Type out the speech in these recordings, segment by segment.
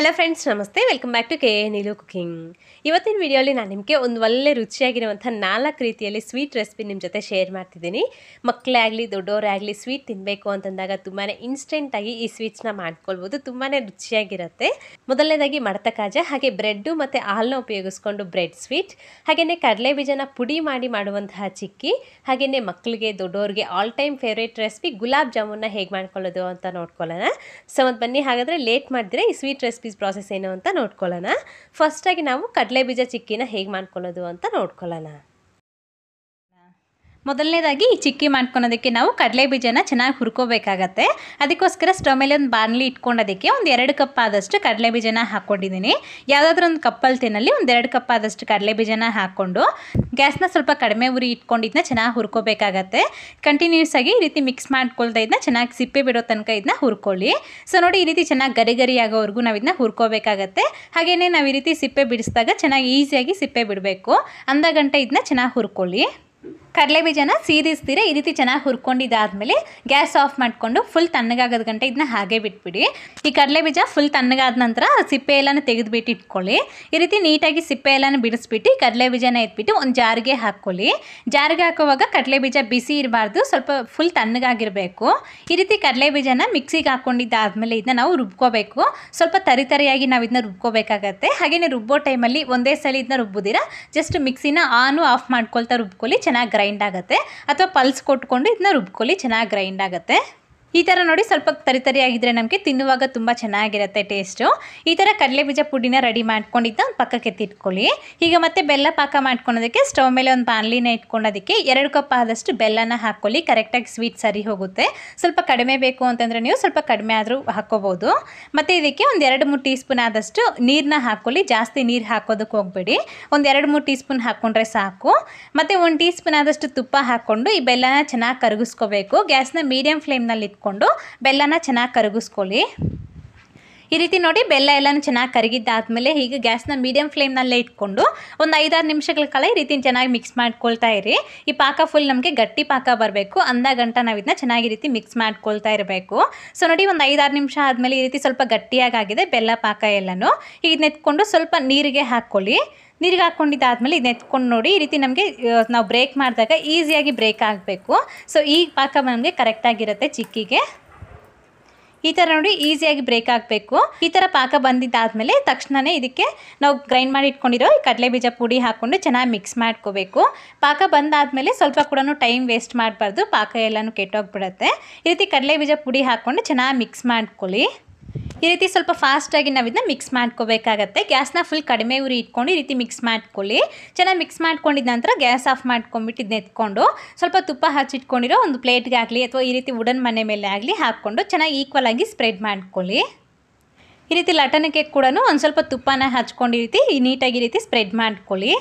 hello friends ನಮಸ್ತೆ welcome back to K A Neelu cooking ಇವತ್ತಿನ ವಿಡಿಯೋಲಿ ನಾನು ನಿಮಗೆ ಒಂದು ಒಳ್ಳೆ ರುಚಿಯಾಗಿರುವಂಥ ನಾಲ್ಕು ರೀತಿಯಲ್ಲಿ ಸ್ವೀಟ್ ರೆಸಿಪಿ ನಿಮ್ಮ ಜೊತೆ ಶೇರ್ ಮಾಡ್ತಿದ್ದೀನಿ ಮಕ್ಕಳೇ ಆಗಲಿ ದೊಡ್ಡವರೇ ಆಗಲಿ ಸ್ವೀಟ್ ತಿನ್ನಬೇಕು ಅಂತಂದಾಗ ತುಂಬಾ ಇನ್ಸ್ಟೆಂಟಾಗಿ ಈ ಸ್ವೀಟ್ಸ್ನ ಮಾಡ್ಕೊಳ್ಬೋದು ತುಂಬಾ ರುಚಿಯಾಗಿರುತ್ತೆ ಮೊದಲನೇದಾಗಿ ಮಡತ ಕಾಜ ಹಾಗೆ ಬ್ರೆಡ್ಡು ಮತ್ತು ಹಾಲನ್ನ ಉಪಯೋಗಿಸ್ಕೊಂಡು ಬ್ರೆಡ್ ಸ್ವೀಟ್ ಹಾಗೆಯೇ ಕಡಲೆ ಬೀಜನ ಪುಡಿ ಮಾಡಿ ಮಾಡುವಂತಹ ಚಿಕ್ಕಿ ಹಾಗೆಯೇ ಮಕ್ಕಳಿಗೆ ದೊಡ್ಡವ್ರಿಗೆ all time favourite recipe gulab ಜಾಮೂನ್ನ ಹೇಗೆ ಮಾಡ್ಕೊಳ್ಳೋದು ಅಂತ ನೋಡ್ಕೊಳ್ಳೋಣ ಸೊ ಒಂದು ಬನ್ನಿ ಹಾಗಾದರೆ ಲೇಟ್ ಮಾಡಿದ್ರೆ ಈ ಸ್ವೀಟ್ ರೆಸಿಪೀಸ್ ಪ್ರಾಸೆಸ್ ಏನು ಅಂತ ನೋಡ್ಕೊಳ್ಳೋಣ ಫಸ್ಟಾಗಿ ನಾವು ಕಡಲೆ ಬೀಜ ಚಿಕ್ಕಿನ ಹೇಗೆ ಮಾಡ್ಕೊಳ್ಳೋದು ಅಂತ ನೋಡ್ಕೊಳ್ಳೋಣ ಮೊದಲನೇದಾಗಿ ಈ ಚಿಕ್ಕಿ ಮಾಡ್ಕೊಳೋದಕ್ಕೆ ನಾವು ಕಡಲೆ ಬೀಜನ ಚೆನ್ನಾಗಿ ಹುರ್ಕೋಬೇಕಾಗತ್ತೆ ಅದಕ್ಕೋಸ್ಕರ ಸ್ಟವ್ ಮೇಲೆ ಒಂದು ಬಾಣಲಿ ಇಟ್ಕೊಂಡೋದಕ್ಕೆ ಒಂದು ಎರಡು ಕಪ್ ಆದಷ್ಟು ಕಡಲೆ ಬೀಜನ ಹಾಕ್ಕೊಂಡಿದ್ದೀನಿ ಯಾವುದಾದ್ರೂ ಒಂದು ಕಪ್ಪಲ್ಲಿ ತಿನ್ನಲ್ಲಿ ಒಂದು ಎರಡು ಕಪ್ ಆದಷ್ಟು ಕಡಲೆ ಬೀಜನ ಹಾಕ್ಕೊಂಡು ಗ್ಯಾಸ್ನ ಸ್ವಲ್ಪ ಕಡಿಮೆ ಉರಿ ಇಟ್ಕೊಂಡು ಇದನ್ನ ಚೆನ್ನಾಗಿ ಹುರ್ಕೋಬೇಕಾಗತ್ತೆ ಕಂಟಿನ್ಯೂಸ್ ಆಗಿ ಈ ರೀತಿ ಮಿಕ್ಸ್ ಮಾಡ್ಕೊಳ್ತಾ ಇದನ್ನ ಚೆನ್ನಾಗಿ ಸಿಪ್ಪೆ ಬಿಡೋ ತನಕ ಇದನ್ನ ಹುರ್ಕೊಳ್ಳಿ ಸೊ ನೋಡಿ ಈ ರೀತಿ ಚೆನ್ನಾಗಿ ಗರಿ ಗರಿ ಆಗೋವರೆಗೂ ನಾವು ಇದನ್ನ ಹುರ್ಕೋಬೇಕಾಗತ್ತೆ ಹಾಗೆಯೇ ನಾವು ಈ ರೀತಿ ಸಿಪ್ಪೆ ಬಿಡಿಸಿದಾಗ ಚೆನ್ನಾಗಿ ಈಸಿಯಾಗಿ ಸಿಪ್ಪೆ ಬಿಡಬೇಕು ಅಂದ ಗಂಟೆ ಇದನ್ನ ಚೆನ್ನಾಗಿ ಹುರ್ಕೊಳ್ಳಿ ಕಡಲೆ ಬೀಜನ ಸೀದಿಸ್ತೀರ ಈ ರೀತಿ ಚೆನ್ನಾಗಿ ಹುರ್ಕೊಂಡಿದ್ದಾದಮೇಲೆ ಗ್ಯಾಸ್ ಆಫ್ ಮಾಡಿಕೊಂಡು ಫುಲ್ ತಣ್ಣಗಾಗೋದು ಗಂಟೆ ಇದನ್ನ ಹಾಗೆ ಬಿಟ್ಬಿಡಿ ಈ ಕಡಲೆ ಬೀಜ ಫುಲ್ ತಣ್ಣಗಾದ ನಂತರ ಸಿಪ್ಪೆ ಎಲ್ಲನೂ ತೆಗೆದುಬಿಟ್ಟು ಇಟ್ಕೊಳ್ಳಿ ಈ ರೀತಿ ನೀಟಾಗಿ ಸಿಪ್ಪೆ ಎಲ್ಲನೂ ಬಿಡಿಸ್ಬಿಟ್ಟು ಕಡಲೆ ಬೀಜನ ಎತ್ಬಿಟ್ಟು ಒಂದು ಜಾರಿಗೆ ಹಾಕ್ಕೊಳ್ಳಿ ಜಾರಿಗೆ ಹಾಕುವಾಗ ಕಡಲೆ ಬೀಜ ಬಿಸಿ ಇರಬಾರ್ದು ಸ್ವಲ್ಪ ಫುಲ್ ತಣ್ಣಗಾಗಿರಬೇಕು ಈ ರೀತಿ ಕಡಲೆ ಬೀಜನ ಮಿಕ್ಸಿಗೆ ಹಾಕ್ಕೊಂಡಿದ್ದಾದಮೇಲೆ ಇದನ್ನ ನಾವು ರುಬ್ಕೋಬೇಕು ಸ್ವಲ್ಪ ತರಿ ತರಿಯಾಗಿ ನಾವು ಇದನ್ನ ರುಬ್ಕೋಬೇಕಾಗತ್ತೆ ಹಾಗೆಯೇ ರುಬ್ಬೋ ಟೈಮಲ್ಲಿ ಒಂದೇ ಸಲ ಇದನ್ನ ರುಬ್ಬೋದಿರ ಜಸ್ಟ್ ಮಿಕ್ಸಿನ ಆನು ಆಫ್ ಮಾಡ್ಕೊಳ್ತಾ ರುಬ್ಕೊಳ್ಳಿ ಚೆನ್ನಾಗಿ ಗ್ರೈಂಡ್ ಆಗುತ್ತೆ ಅಥವಾ ಪಲ್ಸ್ ಕೊಟ್ಕೊಂಡು ಇದನ್ನ ರುಬ್ಕೊಳ್ಳಿ ಚೆನ್ನಾಗಿ ಗ್ರೈಂಡ್ ಆಗುತ್ತೆ ಈ ಥರ ನೋಡಿ ಸ್ವಲ್ಪ ತರಿ ತರಿಯಾಗಿದ್ದರೆ ನಮಗೆ ತಿನ್ನುವಾಗ ತುಂಬ ಚೆನ್ನಾಗಿರುತ್ತೆ ಟೇಸ್ಟು ಈ ಥರ ಕಡಲೆ ಬೀಜ ಪುಡಿನ ರೆಡಿ ಮಾಡ್ಕೊಂಡಿದ್ದ ಒಂದು ಪಕ್ಕಕ್ಕೆ ಎತ್ತಿಟ್ಕೊಳ್ಳಿ ಈಗ ಮತ್ತೆ ಬೆಲ್ಲ ಪಾಕ ಮಾಡ್ಕೊಳೋದಕ್ಕೆ ಸ್ಟವ್ ಮೇಲೆ ಒಂದು ಬಾಣಲಿನ ಇಟ್ಕೊಳ್ಳೋದಕ್ಕೆ ಎರಡು ಕಪ್ ಆದಷ್ಟು ಬೆಲ್ಲನ ಹಾಕ್ಕೊಳ್ಳಿ ಕರೆಕ್ಟಾಗಿ ಸ್ವೀಟ್ ಸರಿ ಹೋಗುತ್ತೆ ಸ್ವಲ್ಪ ಕಡಿಮೆ ಬೇಕು ಅಂತಂದರೆ ನೀವು ಸ್ವಲ್ಪ ಕಡಿಮೆ ಆದರೂ ಹಾಕ್ಕೋಬೋದು ಮತ್ತು ಇದಕ್ಕೆ ಒಂದು ಎರಡು ಮೂರು ಟೀ ಸ್ಪೂನ್ ಆದಷ್ಟು ನೀರನ್ನ ಹಾಕ್ಕೊಳ್ಳಿ ಜಾಸ್ತಿ ನೀರು ಹಾಕೋದಕ್ಕೆ ಹೋಗಬೇಡಿ ಒಂದು ಎರಡು ಮೂರು ಟೀ ಸ್ಪೂನ್ ಹಾಕ್ಕೊಂಡ್ರೆ ಸಾಕು ಮತ್ತು ಒಂದು ಟೀ ಸ್ಪೂನ್ ಆದಷ್ಟು ತುಪ್ಪ ಹಾಕ್ಕೊಂಡು ಈ ಬೆಲ್ಲನ ಚೆನ್ನಾಗಿ ಕರಗಿಸ್ಕೋಬೇಕು ಗ್ಯಾಸ್ನ ಮೀಡಿಯಮ್ ಫ್ಲೇಮ್ನಲ್ಲಿ ಇಟ್ಕೊಂಡು ಬೆಲ್ಲನ ಚೆನ್ನಾಗಿ ಕರಗಿಸ್ಕೊಳ್ಳಿ ಈ ರೀತಿ ನೋಡಿ ಬೆಲ್ಲ ಎಲ್ಲನೂ ಚೆನ್ನಾಗಿ ಕರಗಿದ್ದಾದಮೇಲೆ ಹೀಗೆ ಗ್ಯಾಸ್ನ ಮೀಡಿಯಮ್ ಫ್ಲೇಮ್ನಲ್ಲೇ ಇಟ್ಕೊಂಡು ಒಂದು ಐದಾರು ನಿಮಿಷಗಳ ಕಾಲ ಈ ರೀತಿ ಚೆನ್ನಾಗಿ ಮಿಕ್ಸ್ ಮಾಡ್ಕೊಳ್ತಾ ಇರಿ ಈ ಪಾಕ ಫುಲ್ ನಮಗೆ ಗಟ್ಟಿ ಪಾಕ ಬರಬೇಕು ಅಂದ ಗಂಟ ನಾವು ಇದನ್ನ ಚೆನ್ನಾಗಿ ಈ ರೀತಿ ಮಿಕ್ಸ್ ಮಾಡ್ಕೊಳ್ತಾ ಇರಬೇಕು ಸೊ ನೋಡಿ ಒಂದು ಐದಾರು ನಿಮಿಷ ಆದಮೇಲೆ ಈ ರೀತಿ ಸ್ವಲ್ಪ ಗಟ್ಟಿಯಾಗಿದೆ ಬೆಲ್ಲ ಪಾಕ ಎಲ್ಲನೂ ಈಗ ಇದನ್ನ ಎತ್ಕೊಂಡು ಸ್ವಲ್ಪ ನೀರಿಗೆ ಹಾಕ್ಕೊಳ್ಳಿ ನೀರಿಗೆ ಹಾಕ್ಕೊಂಡಿದ್ದಾದಮೇಲೆ ಇದನ್ನ ಎತ್ಕೊಂಡು ನೋಡಿ ಈ ರೀತಿ ನಮಗೆ ನಾವು ಬ್ರೇಕ್ ಮಾಡಿದಾಗ ಈಸಿಯಾಗಿ ಬ್ರೇಕ್ ಆಗಬೇಕು ಸೊ ಈ ಪಾಕ ನಮಗೆ ಕರೆಕ್ಟಾಗಿರುತ್ತೆ ಚಿಕ್ಕಿಗೆ ಈ ಥರ ನೋಡಿ ಈಸಿಯಾಗಿ ಬ್ರೇಕ್ ಆಗಬೇಕು ಈ ಥರ ಪಾಕ ಬಂದಿದ್ದಾದಮೇಲೆ ತಕ್ಷಣವೇ ಇದಕ್ಕೆ ನಾವು ಗ್ರೈಂಡ್ ಮಾಡಿ ಇಟ್ಕೊಂಡಿರೋ ಈ ಕಡಲೆ ಬೀಜ ಪುಡಿ ಹಾಕ್ಕೊಂಡು ಚೆನ್ನಾಗಿ ಮಿಕ್ಸ್ ಮಾಡ್ಕೋಬೇಕು ಪಾಕ ಬಂದಾದಮೇಲೆ ಸ್ವಲ್ಪ ಕೂಡ ಟೈಮ್ ವೇಸ್ಟ್ ಮಾಡಬಾರ್ದು ಪಾಕ ಎಲ್ಲನೂ ಕೆಟ್ಟೋಗ್ಬಿಡುತ್ತೆ ಈ ರೀತಿ ಕಡಲೆ ಬೀಜ ಪುಡಿ ಹಾಕ್ಕೊಂಡು ಚೆನ್ನಾಗಿ ಮಿಕ್ಸ್ ಮಾಡ್ಕೊಳ್ಳಿ ಈ ರೀತಿ ಸ್ವಲ್ಪ ಫಾಸ್ಟಾಗಿ ನಾವು ಇದನ್ನ ಮಿಕ್ಸ್ ಮಾಡ್ಕೋಬೇಕಾಗತ್ತೆ ಗ್ಯಾಸ್ನ ಫುಲ್ ಕಡಿಮೆ ಉರಿ ಇಟ್ಕೊಂಡು ಈ ರೀತಿ ಮಿಕ್ಸ್ ಮಾಡ್ಕೊಳ್ಳಿ ಚೆನ್ನಾಗಿ ಮಿಕ್ಸ್ ಮಾಡ್ಕೊಂಡಿದ್ದ ನಂತರ ಗ್ಯಾಸ್ ಆಫ್ ಮಾಡ್ಕೊಂಬಿಟ್ಟು ಇದನ್ನ ಎತ್ಕೊಂಡು ಸ್ವಲ್ಪ ತುಪ್ಪ ಹಚ್ಚಿಟ್ಕೊಂಡಿರೋ ಒಂದು ಪ್ಲೇಟ್ಗೆ ಆಗಲಿ ಅಥವಾ ಈ ರೀತಿ ವುಡನ್ ಮನೆ ಮೇಲೆ ಆಗಲಿ ಹಾಕ್ಕೊಂಡು ಚೆನ್ನಾಗಿ ಈಕ್ವಲ್ ಆಗಿ ಸ್ಪ್ರೆಡ್ ಮಾಡ್ಕೊಳ್ಳಿ ಈ ರೀತಿ ಲಟನಕ್ಕೆ ಕೂಡ ಒಂದು ಸ್ವಲ್ಪ ತುಪ್ಪನ ಹಚ್ಕೊಂಡು ಈ ರೀತಿ ನೀಟಾಗಿ ಈ ರೀತಿ ಸ್ಪ್ರೆಡ್ ಮಾಡ್ಕೊಳ್ಳಿ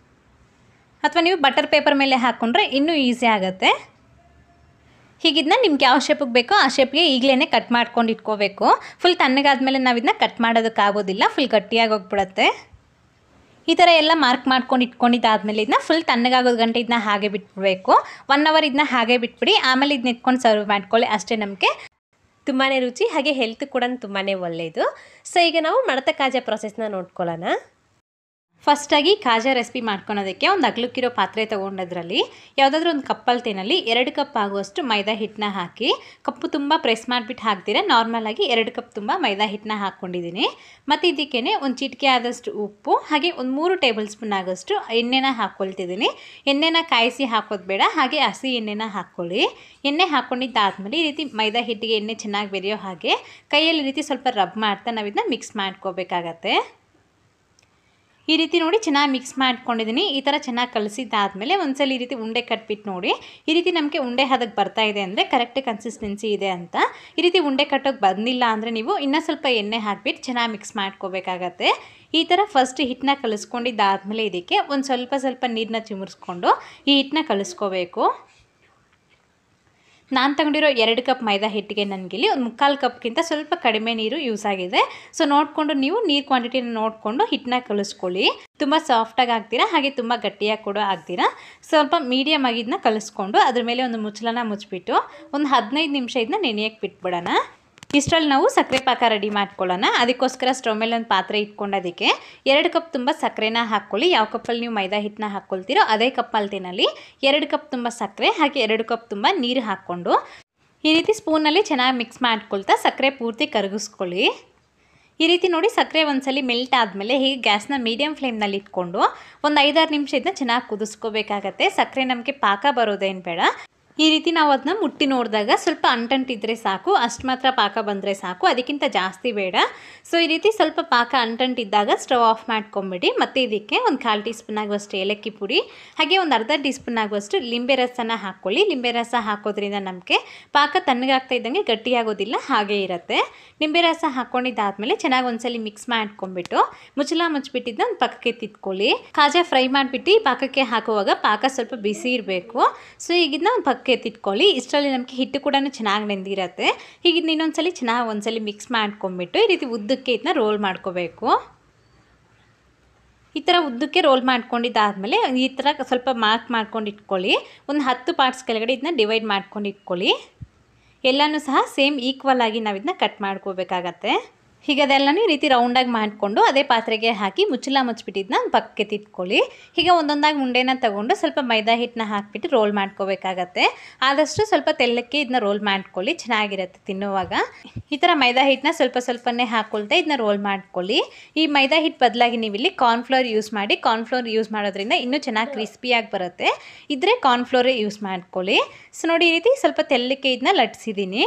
ಅಥವಾ ನೀವು ಬಟರ್ ಪೇಪರ್ ಮೇಲೆ ಹಾಕ್ಕೊಂಡ್ರೆ ಇನ್ನೂ ಈಸಿ ಆಗುತ್ತೆ ಹೀಗಿದ್ನ ನಿಮ್ಗೆ ಯಾವ ಶೇಪಿಗೆ ಬೇಕೋ ಆ ಶೇಪ್ಗೆ ಈಗಲೇ ಕಟ್ ಮಾಡ್ಕೊಂಡು ಇಟ್ಕೋಬೇಕು ಫುಲ್ ತಣ್ಣಗಾದ್ಮೇಲೆ ನಾವು ಇದನ್ನ ಕಟ್ ಮಾಡೋದಕ್ಕಾಗೋದಿಲ್ಲ ಫುಲ್ ಗಟ್ಟಿಯಾಗಿ ಹೋಗ್ಬಿಡತ್ತೆ ಈ ಥರ ಎಲ್ಲ ಮಾರ್ಕ್ ಮಾಡ್ಕೊಂಡು ಇಟ್ಕೊಂಡಿದ್ದಾದ್ಮೇಲೆ ಇದನ್ನ ಫುಲ್ ತಣ್ಣಗಾಗೋದು ಗಂಟೆ ಇದನ್ನ ಹಾಗೆ ಬಿಟ್ಬಿಡಬೇಕು ಒನ್ ಅವರ್ ಇದನ್ನ ಹಾಗೆ ಬಿಟ್ಬಿಡಿ ಆಮೇಲೆ ಇದನ್ನ ಇಟ್ಕೊಂಡು ಸರ್ವ್ ಮಾಡ್ಕೊಳ್ಳಿ ಅಷ್ಟೇ ನಮಗೆ ತುಂಬಾ ರುಚಿ ಹಾಗೆ ಹೆಲ್ತ್ ಕೂಡ ತುಂಬಾ ಒಳ್ಳೆಯದು ಸೊ ಈಗ ನಾವು ಮಡತ ಕಾಜ ಪ್ರೊಸೆಸ್ನ ನೋಡ್ಕೊಳ್ಳೋಣ ಫಸ್ಟಾಗಿ ಕಾಜಾ ರೆಸಿಪಿ ಮಾಡ್ಕೊಳೋದಕ್ಕೆ ಒಂದು ಅಗ್ಲಕ್ಕಿರೋ ಪಾತ್ರೆ ತೊಗೊಂಡದ್ರಲ್ಲಿ ಯಾವುದಾದ್ರೂ ಒಂದು ಕಪ್ಪಲ್ಲಿ ತೇನಲ್ಲಿ ಎರಡು ಕಪ್ ಆಗುವಷ್ಟು ಮೈದಾ ಹಿಟ್ಟನ್ನ ಹಾಕಿ ಕಪ್ಪು ತುಂಬ ಪ್ರೆಸ್ ಮಾಡಿಬಿಟ್ಟು ಹಾಕ್ತೀರಾ ನಾರ್ಮಲಾಗಿ ಎರಡು ಕಪ್ ತುಂಬ ಮೈದಾ ಹಿಟ್ಟನ್ನ ಹಾಕ್ಕೊಂಡಿದ್ದೀನಿ ಮತ್ತು ಇದಕ್ಕೇ ಒಂದು ಚಿಟಿಕೆ ಆದಷ್ಟು ಉಪ್ಪು ಹಾಗೆ ಒಂದು ಮೂರು ಟೇಬಲ್ ಸ್ಪೂನ್ ಆಗೋಷ್ಟು ಎಣ್ಣೆನ ಹಾಕ್ಕೊಳ್ತಿದ್ದೀನಿ ಎಣ್ಣೆನ ಕಾಯಿಸಿ ಹಾಕೋದು ಬೇಡ ಹಾಗೆ ಹಸಿ ಎಣ್ಣೆನ ಹಾಕ್ಕೊಳ್ಳಿ ಎಣ್ಣೆ ಹಾಕ್ಕೊಂಡಿದ್ದಾದಮೇಲೆ ಈ ರೀತಿ ಮೈದಾ ಹಿಟ್ಟಿಗೆ ಎಣ್ಣೆ ಚೆನ್ನಾಗಿ ಬೆರೆಯೋ ಹಾಗೆ ಕೈಯಲ್ಲಿ ರೀತಿ ಸ್ವಲ್ಪ ರಬ್ ಮಾಡ್ತಾ ನಾವು ಇದನ್ನ ಮಿಕ್ಸ್ ಮಾಡ್ಕೋಬೇಕಾಗತ್ತೆ ಈ ರೀತಿ ನೋಡಿ ಚೆನ್ನಾಗಿ ಮಿಕ್ಸ್ ಮಾಡ್ಕೊಂಡಿದ್ದೀನಿ ಈ ಥರ ಚೆನ್ನಾಗಿ ಕಲಿಸಿದ್ದಾದಮೇಲೆ ಒಂದ್ಸಲ ಈ ರೀತಿ ಉಂಡೆ ಕಟ್ಬಿಟ್ಟು ನೋಡಿ ಈ ರೀತಿ ನಮಗೆ ಉಂಡೆ ಹದಕ್ಕೆ ಬರ್ತಾ ಇದೆ ಅಂದರೆ ಕರೆಕ್ಟ್ ಕನ್ಸಿಸ್ಟೆನ್ಸಿ ಇದೆ ಅಂತ ಈ ರೀತಿ ಉಂಡೆ ಕಟ್ಟೋಕೆ ಬಂದಿಲ್ಲ ಅಂದರೆ ನೀವು ಇನ್ನೂ ಸ್ವಲ್ಪ ಎಣ್ಣೆ ಹಾಕ್ಬಿಟ್ಟು ಚೆನ್ನಾಗಿ ಮಿಕ್ಸ್ ಮಾಡ್ಕೋಬೇಕಾಗತ್ತೆ ಈ ಥರ ಫಸ್ಟ್ ಹಿಟ್ಟನ್ನ ಕಲಿಸ್ಕೊಂಡಿದ್ದಾದಮೇಲೆ ಇದಕ್ಕೆ ಒಂದು ಸ್ವಲ್ಪ ಸ್ವಲ್ಪ ನೀರನ್ನ ಚಿಮುರಿಸ್ಕೊಂಡು ಈ ಹಿಟ್ಟನ್ನ ಕಲಿಸ್ಕೋಬೇಕು ನಾನು ತಗೊಂಡಿರೋ ಎರಡು ಕಪ್ ಮೈದಾ ಹಿಟ್ಟಿಗೆ ನನಗಿಲ್ಲಿ ಒಂದು ಮುಕ್ಕಾಲು ಕಪ್ಗಿಂತ ಸ್ವಲ್ಪ ಕಡಿಮೆ ನೀರು ಯೂಸ್ ಆಗಿದೆ ಸೊ ನೋಡಿಕೊಂಡು ನೀವು ನೀರು ಕ್ವಾಂಟಿಟಿನ ನೋಡಿಕೊಂಡು ಹಿಟ್ಟನ್ನ ಕಲಿಸ್ಕೊಳ್ಳಿ ತುಂಬ ಸಾಫ್ಟಾಗಿ ಆಗ್ತೀರಾ ಹಾಗೆ ತುಂಬ ಗಟ್ಟಿಯಾಗಿ ಕೂಡ ಆಗ್ತೀರಾ ಸ್ವಲ್ಪ ಮೀಡಿಯಮ್ ಆಗಿ ಇದನ್ನ ಕಲಿಸ್ಕೊಂಡು ಅದ್ರ ಮೇಲೆ ಒಂದು ಮುಚ್ಚಳನ ಮುಚ್ಚಿಬಿಟ್ಟು ಒಂದು ಹದಿನೈದು ನಿಮಿಷ ಇದನ್ನ ನೆನೆಯಕ್ಕೆ ಬಿಟ್ಬಿಡೋಣ ಇಷ್ಟರಲ್ಲಿ ನಾವು ಸಕ್ಕರೆ ಪಾಕ ರೆಡಿ ಮಾಡ್ಕೊಳ್ಳೋಣ ಅದಕ್ಕೋಸ್ಕರ ಸ್ಟವ್ ಮೇಲೆ ಒಂದು ಪಾತ್ರೆ ಇಟ್ಕೊಂಡೋದಕ್ಕೆ ಎರಡು ಕಪ್ ತುಂಬ ಸಕ್ಕರೆನ ಹಾಕ್ಕೊಳ್ಳಿ ಯಾವ ಕಪ್ಪಲ್ಲಿ ನೀವು ಮೈದಾ ಹಿಟ್ಟನ್ನ ಹಾಕ್ಕೊಳ್ತೀರೋ ಅದೇ ಕಪ್ ಅಳತೆನಲ್ಲಿ ಎರಡು ಕಪ್ ತುಂಬ ಸಕ್ಕರೆ ಹಾಗೆ ಎರಡು ಕಪ್ ತುಂಬ ನೀರು ಹಾಕ್ಕೊಂಡು ಈ ರೀತಿ ಸ್ಪೂನಲ್ಲಿ ಚೆನ್ನಾಗಿ ಮಿಕ್ಸ್ ಮಾಡ್ಕೊಳ್ತಾ ಸಕ್ಕರೆ ಪೂರ್ತಿ ಕರಗಿಸ್ಕೊಳ್ಳಿ ಈ ರೀತಿ ನೋಡಿ ಸಕ್ಕರೆ ಒಂದ್ಸಲಿ ಮೆಲ್ಟ್ ಆದಮೇಲೆ ಹೀಗೆ ಗ್ಯಾಸ್ನ ಮೀಡಿಯಮ್ ಫ್ಲೇಮ್ನಲ್ಲಿ ಇಟ್ಕೊಂಡು ಒಂದು ಐದಾರು ನಿಮಿಷ ಇದನ್ನ ಚೆನ್ನಾಗಿ ಕುದಿಸ್ಕೋಬೇಕಾಗತ್ತೆ ಸಕ್ಕರೆ ನಮಗೆ ಪಾಕ ಬರೋದೇನು ಬೇಡ ಈ ರೀತಿ ನಾವು ಅದನ್ನ ಮುಟ್ಟಿ ನೋಡಿದಾಗ ಸ್ವಲ್ಪ ಅಂಟಂಟಿದ್ರೆ ಸಾಕು ಅಷ್ಟು ಮಾತ್ರ ಪಾಕ ಬಂದರೆ ಸಾಕು ಅದಕ್ಕಿಂತ ಜಾಸ್ತಿ ಬೇಡ ಸೊ ಈ ರೀತಿ ಸ್ವಲ್ಪ ಪಾಕ ಅಂಟಂಟಿದ್ದಾಗ ಸ್ಟವ್ ಆಫ್ ಮಾಡ್ಕೊಂಬಿಡಿ ಮತ್ತು ಇದಕ್ಕೆ ಒಂದು ಕಾಲು ಟೀ ಸ್ಪೂನ್ ಆಗುವಷ್ಟು ಏಲಕ್ಕಿ ಪುಡಿ ಹಾಗೆ ಒಂದು ಅರ್ಧ ಟೀ ಸ್ಪೂನ್ ಆಗುವಷ್ಟು ಲಿಂಬೆ ರಸನ ಹಾಕ್ಕೊಳ್ಳಿ ಲಿಂಬೆ ರಸ ಹಾಕೋದ್ರಿಂದ ನಮಗೆ ಪಾಕ ತಣ್ಣಗಾಗ್ತಾ ಇದ್ದಂಗೆ ಗಟ್ಟಿಯಾಗೋದಿಲ್ಲ ಹಾಗೆ ಇರುತ್ತೆ ನಿಂಬೆ ರಸ ಹಾಕ್ಕೊಂಡಿದ್ದಾದ್ಮೇಲೆ ಚೆನ್ನಾಗಿ ಒಂದ್ಸಲಿ ಮಿಕ್ಸ್ ಮಾಡ್ಕೊಂಡ್ಬಿಟ್ಟು ಮುಚ್ಚಲ ಮುಚ್ಚಿಬಿಟ್ಟಿದ್ದ ಒಂದು ಪಕ್ಕಕ್ಕೆ ತಿತ್ಕೊಳ್ಳಿ ಕಾಜಾ ಫ್ರೈ ಮಾಡಿಬಿಟ್ಟು ಪಾಕಕ್ಕೆ ಹಾಕುವಾಗ ಪಾಕ ಸ್ವಲ್ಪ ಬಿಸಿ ಇರಬೇಕು ಸೊ ಈಗಿದ್ನ ಒಂದು ಪಕ್ಕಕ್ಕೆ ತಿತ್ಕೊಳ್ಳಿ ಇಷ್ಟರಲ್ಲಿ ನಮಗೆ ಹಿಟ್ಟು ಕೂಡ ಚೆನ್ನಾಗಿ ನೆಂದಿರತ್ತೆ ಹೀಗಿದ್ನ ಇನ್ನೊಂದ್ಸಲಿ ಚೆನ್ನಾಗಿ ಒಂದ್ಸಲಿ ಮಿಕ್ಸ್ ಮಾಡ್ಕೊಂಡ್ಬಿಟ್ಟು ಈ ರೀತಿ ಉದ್ದಕ್ಕೆ ಇದನ್ನ ರೋಲ್ ಮಾಡ್ಕೋಬೇಕು ಈ ಥರ ಉದ್ದಕ್ಕೆ ರೋಲ್ ಮಾಡ್ಕೊಂಡಿದ್ದಾದಮೇಲೆ ಈ ಥರ ಸ್ವಲ್ಪ ಮಾರ್ಕ್ ಮಾಡ್ಕೊಂಡು ಇಟ್ಕೊಳ್ಳಿ ಒಂದು ಹತ್ತು ಪಾರ್ಟ್ಸ್ ಕೆಳಗಡೆ ಇದನ್ನ ಡಿವೈಡ್ ಮಾಡ್ಕೊಂಡು ಇಟ್ಕೊಳ್ಳಿ ಎಲ್ಲನೂ ಸಹ ಸೇಮ್ ಈಕ್ವಲ್ ಆಗಿ ನಾವು ಇದನ್ನ ಕಟ್ ಮಾಡ್ಕೋಬೇಕಾಗತ್ತೆ ಹೀಗೆ ಅದೆಲ್ಲನೂ ಈ ರೀತಿ ರೌಂಡಾಗಿ ಮಾಡಿಕೊಂಡು ಅದೇ ಪಾತ್ರೆಗೆ ಹಾಕಿ ಮುಚ್ಚಲ ಮುಚ್ಚಿಬಿಟ್ಟಿದ್ನ ಒಂದು ಪಕ್ಕಕ್ಕೆ ತಿಟ್ಕೊಳ್ಳಿ ಹೀಗೆ ಒಂದೊಂದಾಗಿ ಉಂಡೆನ ತಗೊಂಡು ಸ್ವಲ್ಪ ಮೈದಾ ಹಿಟ್ಟನ್ನ ಹಾಕ್ಬಿಟ್ಟು ರೋಲ್ ಮಾಡ್ಕೋಬೇಕಾಗತ್ತೆ ಆದಷ್ಟು ಸ್ವಲ್ಪ ತೆಳ್ಳಕ್ಕೆ ಇದನ್ನ ರೋಲ್ ಮಾಡ್ಕೊಳ್ಳಿ ಚೆನ್ನಾಗಿರುತ್ತೆ ತಿನ್ನುವಾಗ ಈ ಥರ ಮೈದಾ ಹಿಟ್ಟನ್ನ ಸ್ವಲ್ಪ ಸ್ವಲ್ಪನೇ ಹಾಕ್ಕೊಳ್ತಾ ಇದನ್ನ ರೋಲ್ ಮಾಡ್ಕೊಳ್ಳಿ ಈ ಮೈದಾ ಹಿಟ್ಟು ಬದಲಾಗಿ ನೀವು ಇಲ್ಲಿ ಕಾರ್ನ್ಫ್ಲೋರ್ ಯೂಸ್ ಮಾಡಿ ಕಾರ್ನ್ಫ್ಲೋರ್ ಯೂಸ್ ಮಾಡೋದ್ರಿಂದ ಇನ್ನೂ ಚೆನ್ನಾಗಿ ಕ್ರಿಸ್ಪಿಯಾಗಿ ಬರುತ್ತೆ ಇದ್ರೆ ಕಾರ್ನ್ಫ್ಲೋರೇ ಯೂಸ್ ಮಾಡ್ಕೊಳ್ಳಿ ಸೊ ನೋಡಿ ಈ ರೀತಿ ಸ್ವಲ್ಪ ತೆಳ್ಳಕ್ಕೆ ಇದನ್ನ ಲಟ್ಸಿದ್ದೀನಿ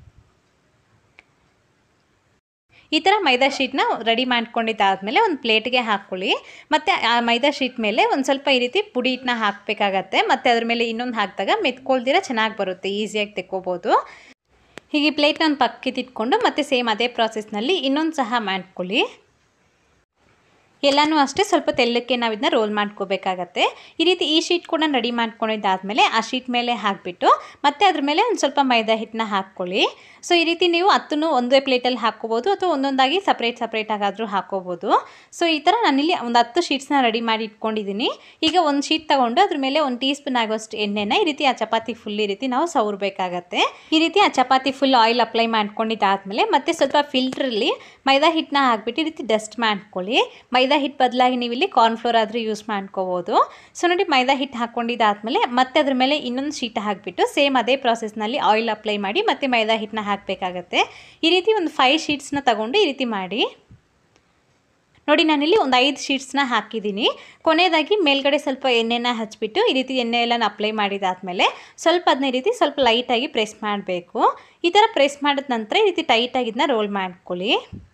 ಈ ಥರ ಮೈದಾ ಶೀಟ್ನ ರೆಡಿ ಮಾಡ್ಕೊಂಡಿದ್ದಾದಮೇಲೆ ಒಂದು ಪ್ಲೇಟ್ಗೆ ಹಾಕ್ಕೊಳ್ಳಿ ಮತ್ತು ಆ ಮೈದಾ ಶೀಟ್ ಮೇಲೆ ಒಂದು ಸ್ವಲ್ಪ ಈ ರೀತಿ ಪುಡಿ ಹಿಟ್ಟನ್ನ ಹಾಕಬೇಕಾಗತ್ತೆ ಮತ್ತು ಅದ್ರ ಮೇಲೆ ಇನ್ನೊಂದು ಹಾಕಿದಾಗ ಮೆತ್ಕೊಳ್ದಿರ ಚೆನ್ನಾಗಿ ಬರುತ್ತೆ ಈಸಿಯಾಗಿ ತೆಕ್ಕೋಬೋದು ಹೀಗೆ ಪ್ಲೇಟ್ನ ಒಂದು ಪಕ್ಕಕ್ಕೆ ಇಟ್ಕೊಂಡು ಮತ್ತೆ ಸೇಮ್ ಅದೇ ಪ್ರಾಸೆಸ್ನಲ್ಲಿ ಇನ್ನೊಂದು ಸಹ ಮಾಡ್ಕೊಳ್ಳಿ ಎಲ್ಲನೂ ಅಷ್ಟೇ ಸ್ವಲ್ಪ ತೆಳ್ಳಕ್ಕೆ ನಾವು ಇದನ್ನ ರೋಲ್ ಮಾಡ್ಕೋಬೇಕಾಗತ್ತೆ ಈ ರೀತಿ ಈ ಶೀಟ್ ಕೂಡ ರೆಡಿ ಮಾಡ್ಕೊಂಡಿದ್ದಾದಮೇಲೆ ಆ ಶೀಟ್ ಮೇಲೆ ಹಾಕಿಬಿಟ್ಟು ಮತ್ತೆ ಅದ್ರ ಮೇಲೆ ಒಂದು ಸ್ವಲ್ಪ ಮೈದಾ ಹಿಟ್ಟನ್ನ ಹಾಕ್ಕೊಳ್ಳಿ ಸೊ ಈ ರೀತಿ ನೀವು ಹತ್ತನ್ನು ಒಂದೇ ಪ್ಲೇಟಲ್ಲಿ ಹಾಕ್ಕೋಬೋದು ಅಥವಾ ಒಂದೊಂದಾಗಿ ಸಪ್ರೇಟ್ ಸಪ್ರೇಟಾಗಾದರೂ ಹಾಕ್ಕೋಬೋದು ಸೊ ಈ ಥರ ನಾನಿಲ್ಲಿ ಒಂದು ಹತ್ತು ಶೀಟ್ಸ್ನ ರೆಡಿ ಮಾಡಿ ಇಟ್ಕೊಂಡಿದ್ದೀನಿ ಈಗ ಒಂದು ಶೀಟ್ ತೊಗೊಂಡು ಅದ್ರ ಮೇಲೆ ಒಂದು ಟೀ ಸ್ಪೂನ್ ಆಗೋಷ್ಟು ಎಣ್ಣೆನ ಈ ರೀತಿ ಆ ಚಪಾತಿ ಫುಲ್ ಈ ರೀತಿ ನಾವು ಸವರ್ಬೇಕಾಗತ್ತೆ ಈ ರೀತಿ ಆ ಚಪಾತಿ ಫುಲ್ ಆಯಿಲ್ ಅಪ್ಲೈ ಮಾಡ್ಕೊಂಡಿದ್ದಾದಮೇಲೆ ಮತ್ತೆ ಸ್ವಲ್ಪ ಫಿಲ್ಟ್ರಲ್ಲಿ ಮೈದಾ ಹಿಟ್ಟನ್ನ ಹಾಕ್ಬಿಟ್ಟು ಈ ರೀತಿ ಡಸ್ಟ್ ಮಾಡ್ಕೊಳ್ಳಿ ಮೈದಾ ಹಿಟ್ಟು ಬದಲಾಗಿ ನೀವು ಇಲ್ಲಿ ಕಾರ್ನ್ಫ್ಲೋರ್ ಆದರೂ ಯೂಸ್ ಮಾಡ್ಕೋಬೋದು ಸೊ ನೋಡಿ ಮೈದಾ ಹಿಟ್ಟು ಹಾಕ್ಕೊಂಡಿದ್ದಾದಮೇಲೆ ಮತ್ತೆ ಅದ್ರ ಮೇಲೆ ಇನ್ನೊಂದು ಶೀಟ್ ಹಾಕಿಬಿಟ್ಟು ಸೇಮ್ ಅದೇ ಪ್ರಾಸೆಸ್ನಲ್ಲಿ ಆಯಿಲ್ ಅಪ್ಲೈ ಮಾಡಿ ಮತ್ತೆ ಮೈದಾ ಹಿಟ್ಟನ್ನ ಹಾಕಬೇಕಾಗತ್ತೆ ಈ ರೀತಿ ಒಂದು ಫೈವ್ ಶೀಟ್ಸ್ನ ತಗೊಂಡು ಈ ರೀತಿ ಮಾಡಿ ನೋಡಿ ನಾನಿಲ್ಲಿ ಒಂದು ಐದು ಶೀಟ್ಸ್ನ ಹಾಕಿದ್ದೀನಿ ಕೊನೆಯದಾಗಿ ಮೇಲ್ಗಡೆ ಸ್ವಲ್ಪ ಎಣ್ಣೆನ ಹಚ್ಬಿಟ್ಟು ಈ ರೀತಿ ಎಣ್ಣೆ ಎಲ್ಲ ಅಪ್ಲೈ ಮಾಡಿದಾದ್ಮೇಲೆ ಸ್ವಲ್ಪ ಅದನ್ನ ಈ ರೀತಿ ಸ್ವಲ್ಪ ಲೈಟಾಗಿ ಪ್ರೆಸ್ ಮಾಡಬೇಕು ಈ ಥರ ಪ್ರೆಸ್ ಮಾಡಿದ ನಂತರ ಈ ರೀತಿ ಟೈಟಾಗಿ ಇದನ್ನ ರೋಲ್ ಮಾಡ್ಕೊಳ್ಳಿ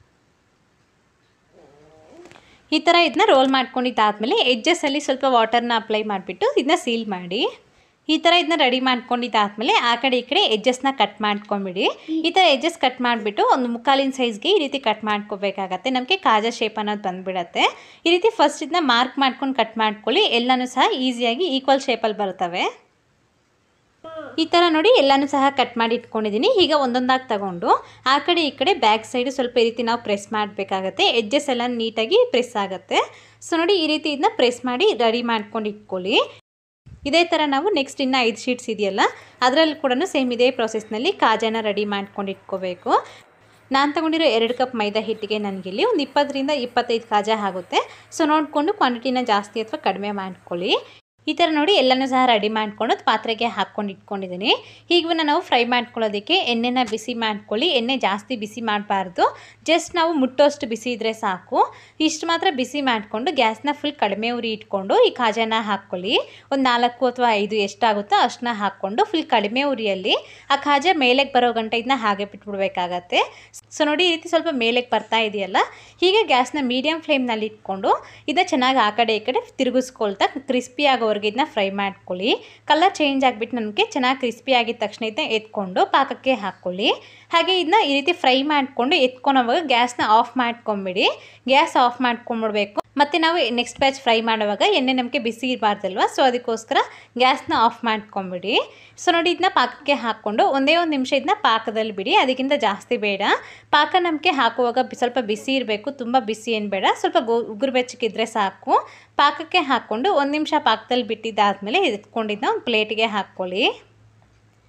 ಈ ಥರ ಇದನ್ನ ರೋಲ್ ಮಾಡ್ಕೊಂಡಿದ್ದಾದಮೇಲೆ ಎಡ್ಜಸ್ಸಲ್ಲಿ ಸ್ವಲ್ಪ ವಾಟರ್ನ ಅಪ್ಲೈ ಮಾಡಿಬಿಟ್ಟು ಇದನ್ನ ಸೀಲ್ ಮಾಡಿ ಈ ಥರ ಇದನ್ನ ರೆಡಿ ಮಾಡ್ಕೊಂಡಿದ್ದಾದಮೇಲೆ ಆ ಕಡೆ ಈ ಕಡೆ ಎಡ್ಜಸ್ನ ಕಟ್ ಮಾಡ್ಕೊಂಬಿಡಿ ಈ ಥರ ಎಡ್ಜಸ್ ಕಟ್ ಮಾಡಿಬಿಟ್ಟು ಒಂದು ಮುಕ್ಕಾಲಿನ ಸೈಜ್ಗೆ ಈ ರೀತಿ ಕಟ್ ಮಾಡ್ಕೋಬೇಕಾಗತ್ತೆ ನಮಗೆ ಕಾಜಾ ಶೇಪ್ ಅನ್ನೋದು ಬಂದುಬಿಡತ್ತೆ ಈ ರೀತಿ ಫಸ್ಟ್ ಇದನ್ನ ಮಾರ್ಕ್ ಮಾಡ್ಕೊಂಡು ಕಟ್ ಮಾಡ್ಕೊಳ್ಳಿ ಎಲ್ಲನೂ ಸಹ ಈಸಿಯಾಗಿ ಈಕ್ವಲ್ ಶೇಪಲ್ಲಿ ಬರ್ತವೆ ಈ ಥರ ನೋಡಿ ಎಲ್ಲನೂ ಸಹ ಕಟ್ ಮಾಡಿ ಇಟ್ಕೊಂಡಿದ್ದೀನಿ ಈಗ ಒಂದೊಂದಾಗಿ ತಗೊಂಡು ಆ ಕಡೆ ಈ ಕಡೆ ಬ್ಯಾಕ್ ಸೈಡು ಸ್ವಲ್ಪ ಈ ರೀತಿ ನಾವು ಪ್ರೆಸ್ ಮಾಡಬೇಕಾಗತ್ತೆ ಎಡ್ಜಸ್ ಎಲ್ಲ ನೀಟಾಗಿ ಪ್ರೆಸ್ ಆಗುತ್ತೆ ಸೊ ನೋಡಿ ಈ ರೀತಿ ಇದನ್ನ ಪ್ರೆಸ್ ಮಾಡಿ ರೆಡಿ ಮಾಡ್ಕೊಂಡು ಇಟ್ಕೊಳ್ಳಿ ಇದೇ ಥರ ನಾವು ನೆಕ್ಸ್ಟ್ ಇನ್ನು ಐದು ಶೀಟ್ಸ್ ಇದೆಯಲ್ಲ ಅದರಲ್ಲಿ ಕೂಡ ಸೇಮ್ ಇದೇ ಪ್ರಾಸೆಸ್ನಲ್ಲಿ ಕಾಜಾನ ರೆಡಿ ಮಾಡ್ಕೊಂಡು ಇಟ್ಕೋಬೇಕು ನಾನು ತಗೊಂಡಿರೋ ಎರಡು ಕಪ್ ಮೈದಾ ಹಿಟ್ಟಿಗೆ ನನಗಿಲ್ಲಿ ಒಂದು ಇಪ್ಪತ್ತರಿಂದ ಇಪ್ಪತ್ತೈದು ಕಾಜಾ ಆಗುತ್ತೆ ಸೊ ನೋಡಿಕೊಂಡು ಕ್ವಾಂಟಿಟಿನ ಜಾಸ್ತಿ ಅಥವಾ ಕಡಿಮೆ ಮಾಡ್ಕೊಳ್ಳಿ ಈ ಥರ ನೋಡಿ ಎಲ್ಲನೂ ಸಹ ರೆಡಿ ಮಾಡ್ಕೊಂಡು ಪಾತ್ರೆಗೆ ಹಾಕ್ಕೊಂಡು ಇಟ್ಕೊಂಡಿದ್ದೀನಿ ಹೀಗನ್ನ ನಾವು ಫ್ರೈ ಮಾಡ್ಕೊಳ್ಳೋದಕ್ಕೆ ಎಣ್ಣೆನ ಬಿಸಿ ಮಾಡ್ಕೊಳ್ಳಿ ಎಣ್ಣೆ ಜಾಸ್ತಿ ಬಿಸಿ ಮಾಡಬಾರ್ದು ಜಸ್ಟ್ ನಾವು ಮುಟ್ಟೋಷ್ಟು ಬಿಸಿ ಇದ್ದರೆ ಸಾಕು ಇಷ್ಟು ಮಾತ್ರ ಬಿಸಿ ಮಾಡಿಕೊಂಡು ಗ್ಯಾಸ್ನ ಫುಲ್ ಕಡಿಮೆ ಉರಿ ಇಟ್ಕೊಂಡು ಈ ಕಾಜಾನ ಹಾಕ್ಕೊಳ್ಳಿ ಒಂದು ನಾಲ್ಕು ಅಥವಾ ಐದು ಎಷ್ಟಾಗುತ್ತೋ ಅಷ್ಟನ್ನ ಹಾಕ್ಕೊಂಡು ಫುಲ್ ಕಡಿಮೆ ಉರಿಯಲ್ಲಿ ಆ ಕಾಜಾ ಮೇಲೆಗೆ ಬರೋ ಗಂಟೆ ಇದನ್ನ ಹಾಗೆ ಬಿಟ್ಬಿಡ್ಬೇಕಾಗತ್ತೆ ಸೊ ನೋಡಿ ಈ ರೀತಿ ಸ್ವಲ್ಪ ಮೇಲೆಗೆ ಬರ್ತಾ ಇದೆಯಲ್ಲ ಹೀಗೆ ಗ್ಯಾಸ್ನ ಮೀಡಿಯಮ್ ಫ್ಲೇಮ್ನಲ್ಲಿ ಇಟ್ಕೊಂಡು ಇದನ್ನ ಚೆನ್ನಾಗಿ ಆ ಕಡೆ ಈ ಕಡೆ ತಿರುಗಿಸ್ಕೊಳ್ತಾ ಕ್ರಿಸ್ಪಿ ಆಗೋವರೆಗೆ ಇದನ್ನ ಫ್ರೈ ಮಾಡ್ಕೊಳ್ಳಿ ಕಲರ್ ಚೇಂಜ್ ಆಗಿಬಿಟ್ಟು ನನಗೆ ಚೆನ್ನಾಗಿ ಕ್ರಿಸ್ಪಿ ಆಗಿದ ತಕ್ಷಣ ಇದನ್ನ ಎತ್ಕೊಂಡು ಪಾಕಕ್ಕೆ ಹಾಕ್ಕೊಳ್ಳಿ ಹಾಗೆ ಇದನ್ನ ಈ ರೀತಿ ಫ್ರೈ ಮಾಡಿಕೊಂಡು ಎತ್ಕೊಳೋವಾಗ ಗ್ಯಾಸ್ನ ಆಫ್ ಮಾಡ್ಕೊಂಬಿಡಿ ಗ್ಯಾಸ್ ಆಫ್ ಮಾಡ್ಕೊಂಬಿಡ್ಬೇಕು ಮತ್ತು ನಾವು ನೆಕ್ಸ್ಟ್ ಬ್ಯಾಚ್ ಫ್ರೈ ಮಾಡುವಾಗ ಎಣ್ಣೆ ನಮಗೆ ಬಿಸಿ ಇರಬಾರ್ದಲ್ವ ಸೊ ಅದಕ್ಕೋಸ್ಕರ ಗ್ಯಾಸ್ನ ಆಫ್ ಮಾಡ್ಕೊಂಬಿಡಿ ಸೊ ನೋಡಿ ಇದನ್ನ ಪಾಕಕ್ಕೆ ಹಾಕ್ಕೊಂಡು ಒಂದೇ ಒಂದು ನಿಮಿಷ ಇದನ್ನ ಪಾಕದಲ್ಲಿ ಬಿಡಿ ಅದಕ್ಕಿಂತ ಜಾಸ್ತಿ ಬೇಡ ಪಾಕ ನಮಗೆ ಹಾಕುವಾಗ ಬಿ- ಸ್ವಲ್ಪ ಬಿಸಿ ಇರಬೇಕು ತುಂಬ ಬಿಸಿ ಏನು ಬೇಡ ಸ್ವಲ್ಪ ಗೋ ಉಗುರು ಬೆಚ್ಚಗಿದ್ರೆ ಸಾಕು ಪಾಕಕ್ಕೆ ಹಾಕ್ಕೊಂಡು ಒಂದು ನಿಮಿಷ ಪಾಕದಲ್ಲಿ ಬಿಟ್ಟಿದ್ದಾದಮೇಲೆ ಎತ್ಕೊಂಡಿದ್ದನ್ನ ಒಂದು ಪ್ಲೇಟಿಗೆ ಹಾಕ್ಕೊಳ್ಳಿ